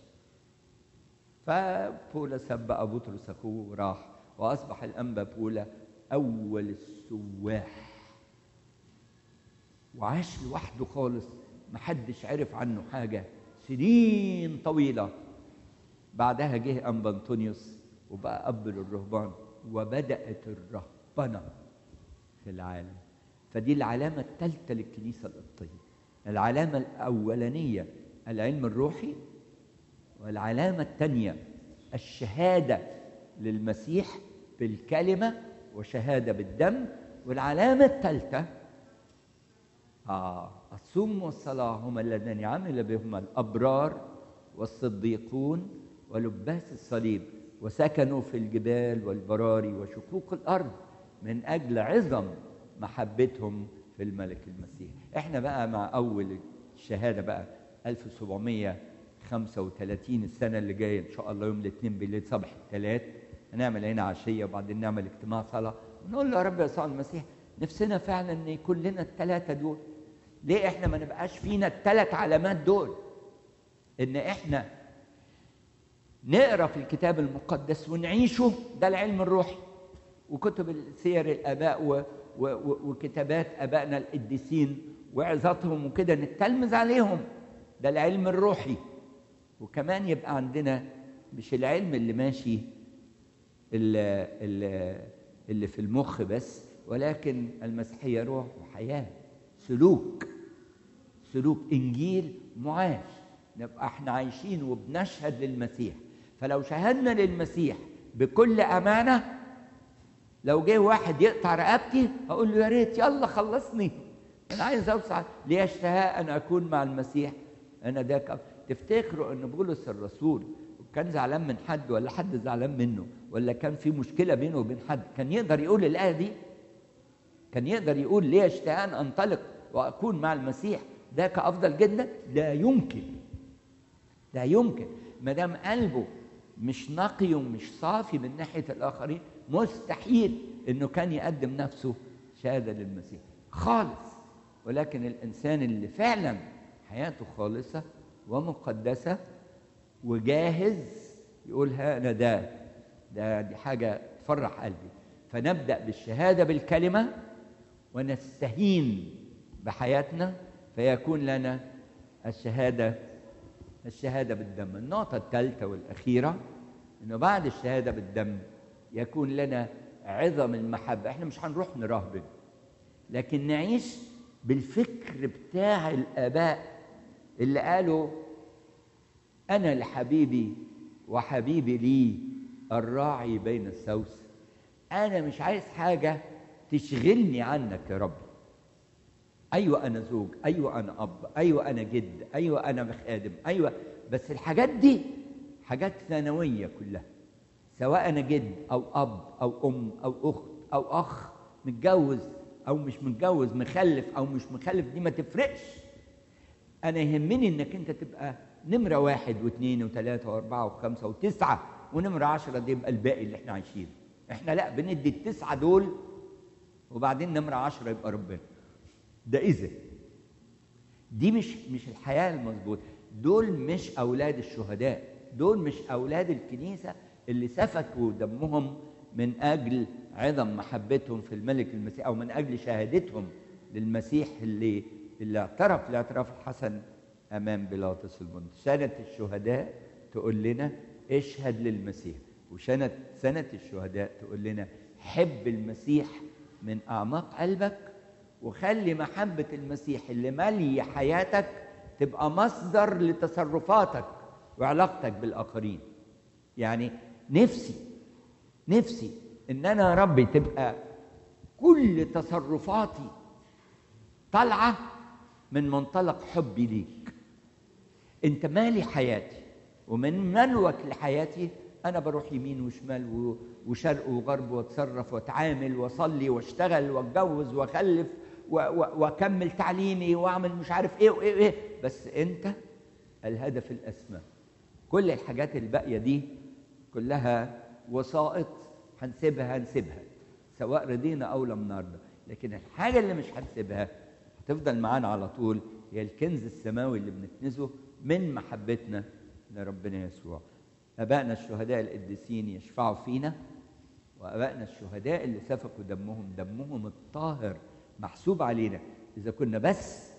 فبولا ساب بقى بطرس اخوه وراح واصبح الانبا بولا اول السواح وعاش لوحده خالص محدش عرف عنه حاجه سنين طويله بعدها جه انبا انطونيوس وبقى اب للرهبان وبدات الرهبنه في العالم فدي العلامه الثالثه للكنيسه القبطيه العلامه الاولانيه العلم الروحي والعلامه الثانيه الشهاده للمسيح بالكلمه وشهاده بالدم والعلامه الثالثه آه الصوم والصلاة هما اللذان عمل بهما الأبرار والصديقون ولباس الصليب وسكنوا في الجبال والبراري وشقوق الأرض من أجل عظم محبتهم في الملك المسيح احنا بقى مع أول الشهادة بقى 1735 السنة اللي جاية إن شاء الله يوم الاثنين بالليل صباح الثلاث هنعمل هنا عشية وبعدين نعمل اجتماع صلاة ونقول له يا رب يسوع المسيح نفسنا فعلا ان يكون لنا الثلاثه دول ليه احنا ما نبقاش فينا الثلاث علامات دول ان احنا نقرا في الكتاب المقدس ونعيشه ده العلم الروحي وكتب سير الاباء و و و وكتابات ابائنا القديسين وعظاتهم وكده نتلمذ عليهم ده العلم الروحي وكمان يبقى عندنا مش العلم اللي ماشي اللي, اللي, اللي في المخ بس ولكن المسيحية روح وحياة سلوك سلوك إنجيل معاش نبقى احنا عايشين وبنشهد للمسيح فلو شهدنا للمسيح بكل أمانة لو جه واحد يقطع رقبتي هقول له يا ريت يلا خلصني أنا عايز أوسع لي اشتهاء أن أكون مع المسيح أنا ده تفتكروا أن بولس الرسول كان زعلان من حد ولا حد زعلان منه ولا كان في مشكلة بينه وبين حد كان يقدر يقول الآية دي كان يقدر يقول ليه اشتهى ان انطلق واكون مع المسيح ده كافضل جدا لا يمكن لا يمكن ما دام قلبه مش نقي ومش صافي من ناحيه الاخرين مستحيل انه كان يقدم نفسه شهاده للمسيح خالص ولكن الانسان اللي فعلا حياته خالصه ومقدسه وجاهز يقول ها انا ده ده دي حاجه تفرح قلبي فنبدا بالشهاده بالكلمه ونستهين بحياتنا فيكون لنا الشهاده الشهاده بالدم النقطه الثالثه والاخيره انه بعد الشهاده بالدم يكون لنا عظم المحبه احنا مش هنروح نراهبن لكن نعيش بالفكر بتاع الاباء اللي قالوا انا لحبيبي وحبيبي لي الراعي بين السوس انا مش عايز حاجه تشغلني عنك يا رب ايوه انا زوج ايوه انا اب ايوه انا جد ايوه انا خادم ايوه بس الحاجات دي حاجات ثانويه كلها سواء انا جد او اب او ام او اخت او اخ متجوز او مش متجوز مخلف او مش مخلف دي ما تفرقش انا يهمني انك انت تبقى نمره واحد واثنين وثلاثه واربعه وخمسه وتسعه ونمره عشره دي يبقى الباقي اللي احنا عايشينه احنا لا بندي التسعه دول وبعدين نمره عشره يبقى ربنا ده اذا دي مش مش الحياه المظبوطه دول مش اولاد الشهداء دول مش اولاد الكنيسه اللي سفكوا دمهم من اجل عظم محبتهم في الملك المسيح او من اجل شهادتهم للمسيح اللي اللي اعترف الاعتراف الحسن امام بيلاطس المنت سنه الشهداء تقول لنا اشهد للمسيح وسنه سنه الشهداء تقول لنا حب المسيح من اعماق قلبك وخلي محبه المسيح اللي ماليه حياتك تبقى مصدر لتصرفاتك وعلاقتك بالاخرين يعني نفسي نفسي ان انا يا ربي تبقى كل تصرفاتي طالعه من منطلق حبي ليك انت مالي حياتي ومن ملوك لحياتي انا بروح يمين وشمال وشرق وغرب واتصرف واتعامل واصلي واشتغل واتجوز واخلف واكمل تعليمي واعمل مش عارف ايه وايه وايه بس انت الهدف الاسمى كل الحاجات الباقيه دي كلها وسائط هنسيبها هنسيبها سواء رضينا او لم نرضى لكن الحاجه اللي مش هنسيبها هتفضل معانا على طول هي الكنز السماوي اللي بنكنزه من محبتنا لربنا يسوع ابائنا الشهداء القديسين يشفعوا فينا وابائنا الشهداء اللي سفكوا دمهم دمهم الطاهر محسوب علينا اذا كنا بس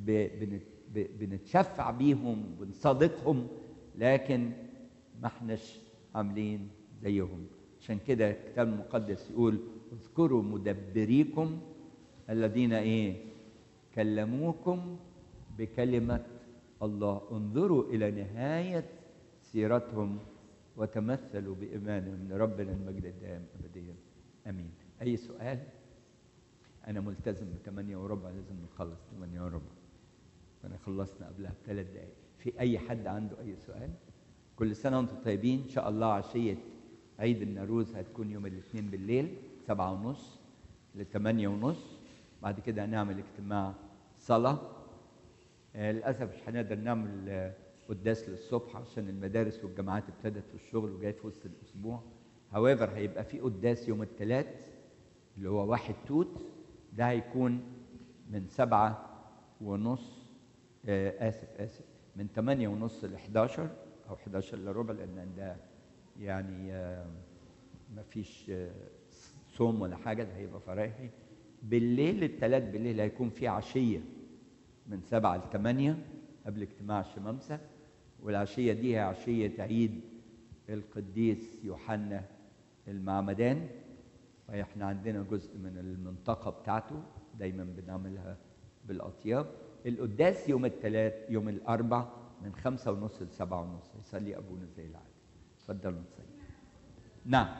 بنتشفع بيهم وبنصادقهم لكن ما احناش عاملين زيهم عشان كده الكتاب المقدس يقول اذكروا مدبريكم الذين ايه كلموكم بكلمة الله انظروا إلى نهاية سيرتهم وتمثلوا بإيمانهم لربنا المجد الدائم أبديا أمين أي سؤال أنا ملتزم بثمانية وربع لازم نخلص ثمانية وربع فأنا خلصنا قبلها بثلاث دقايق في أي حد عنده أي سؤال كل سنة وأنتم طيبين إن شاء الله عشية عيد النوروز هتكون يوم الاثنين بالليل سبعة ونص لثمانية ونص بعد كده هنعمل اجتماع صلاة آه للأسف مش هنقدر نعمل آه قداس للصبح عشان المدارس والجامعات ابتدت في الشغل وجاي في وسط الأسبوع هاويفر هيبقى في قداس يوم الثلاث اللي هو واحد توت ده هيكون من سبعة ونص آه آسف آسف من ثمانية ونص ل 11 أو 11 إلا ربع لأن ده يعني آه ما فيش آه صوم ولا حاجة ده هيبقى فرايحي بالليل الثلاث بالليل هيكون في عشية من سبعة لثمانية قبل اجتماع الشمامسة والعشية دي هي عشية عيد القديس يوحنا المعمدان فاحنا عندنا جزء من المنطقة بتاعته دايما بنعملها بالأطياب القداس يوم الثلاث يوم الأربع من خمسة ونص لسبعة ونص يصلي أبونا زي العادة اتفضلوا نصلي نعم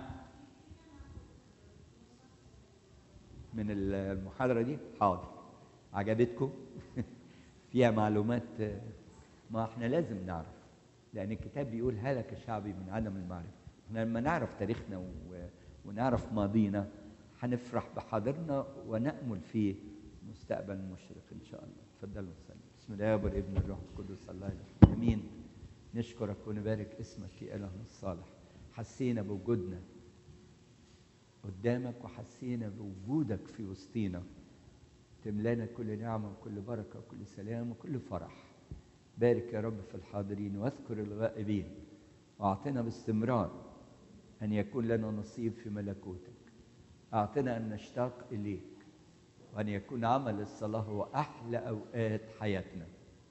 من المحاضرة دي حاضر عجبتكم فيها معلومات ما احنا لازم نعرف لأن الكتاب بيقول هلك شعبي من عدم المعرفة احنا لما نعرف تاريخنا و... ونعرف ماضينا هنفرح بحاضرنا ونأمل في مستقبل مشرق إن شاء الله تفضلوا نصلي بسم الله والابن الروح القدس الله الرحمن امين نشكرك ونبارك اسمك يا الهنا الصالح حسينا بوجودنا قدامك وحسينا بوجودك في وسطينا تملانا كل نعمه وكل بركه وكل سلام وكل فرح بارك يا رب في الحاضرين واذكر الغائبين واعطنا باستمرار ان يكون لنا نصيب في ملكوتك اعطنا ان نشتاق اليك وان يكون عمل الصلاه هو احلى اوقات حياتنا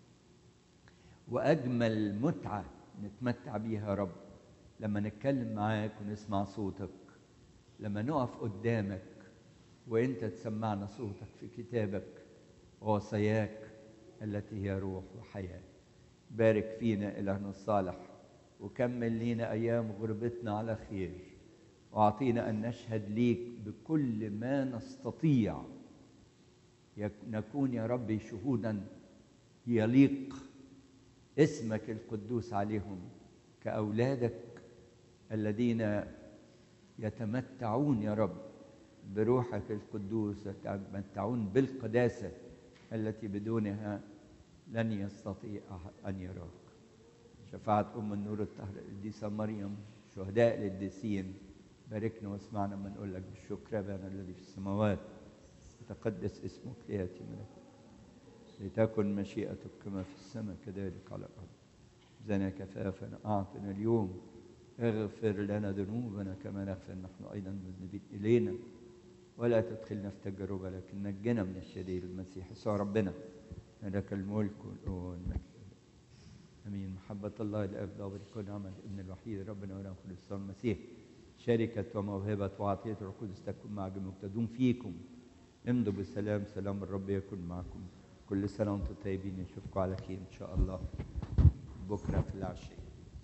واجمل متعه نتمتع بيها يا رب لما نتكلم معاك ونسمع صوتك لما نقف قدامك وانت تسمعنا صوتك في كتابك ووصاياك التي هي روح وحياه بارك فينا الهنا الصالح وكمل لينا ايام غربتنا على خير واعطينا ان نشهد ليك بكل ما نستطيع نكون يا رب شهودا يليق اسمك القدوس عليهم كاولادك الذين يتمتعون يا رب بروحك القدوس يتمتعون بالقداسه التي بدونها لن يستطيع احد ان يراك شفاعة أم النور الطاهرة القديسة مريم شهداء القديسين باركنا واسمعنا ما نقول لك بالشكر أبانا الذي في السماوات تقدس اسمك ليأتي ملكك لتكن مشيئتك كما في السماء كذلك على الأرض زنا كفافنا أعطنا اليوم اغفر لنا ذنوبنا كما نغفر نحن أيضا مذنبين إلينا ولا تدخلنا في تجربة لكن نجنا من الشرير المسيح يسوع ربنا لك الملك والمجد امين محبه الله الاب ضابط كل عمل ابن الوحيد ربنا ولا خلص المسيح شركة وموهبة وعطية الروح القدس تكون مع جميع المقتدون فيكم امضوا بالسلام سلام الرب يكن معكم كل سنة وانتم طيبين نشوفكم على خير ان شاء الله بكرة في العشية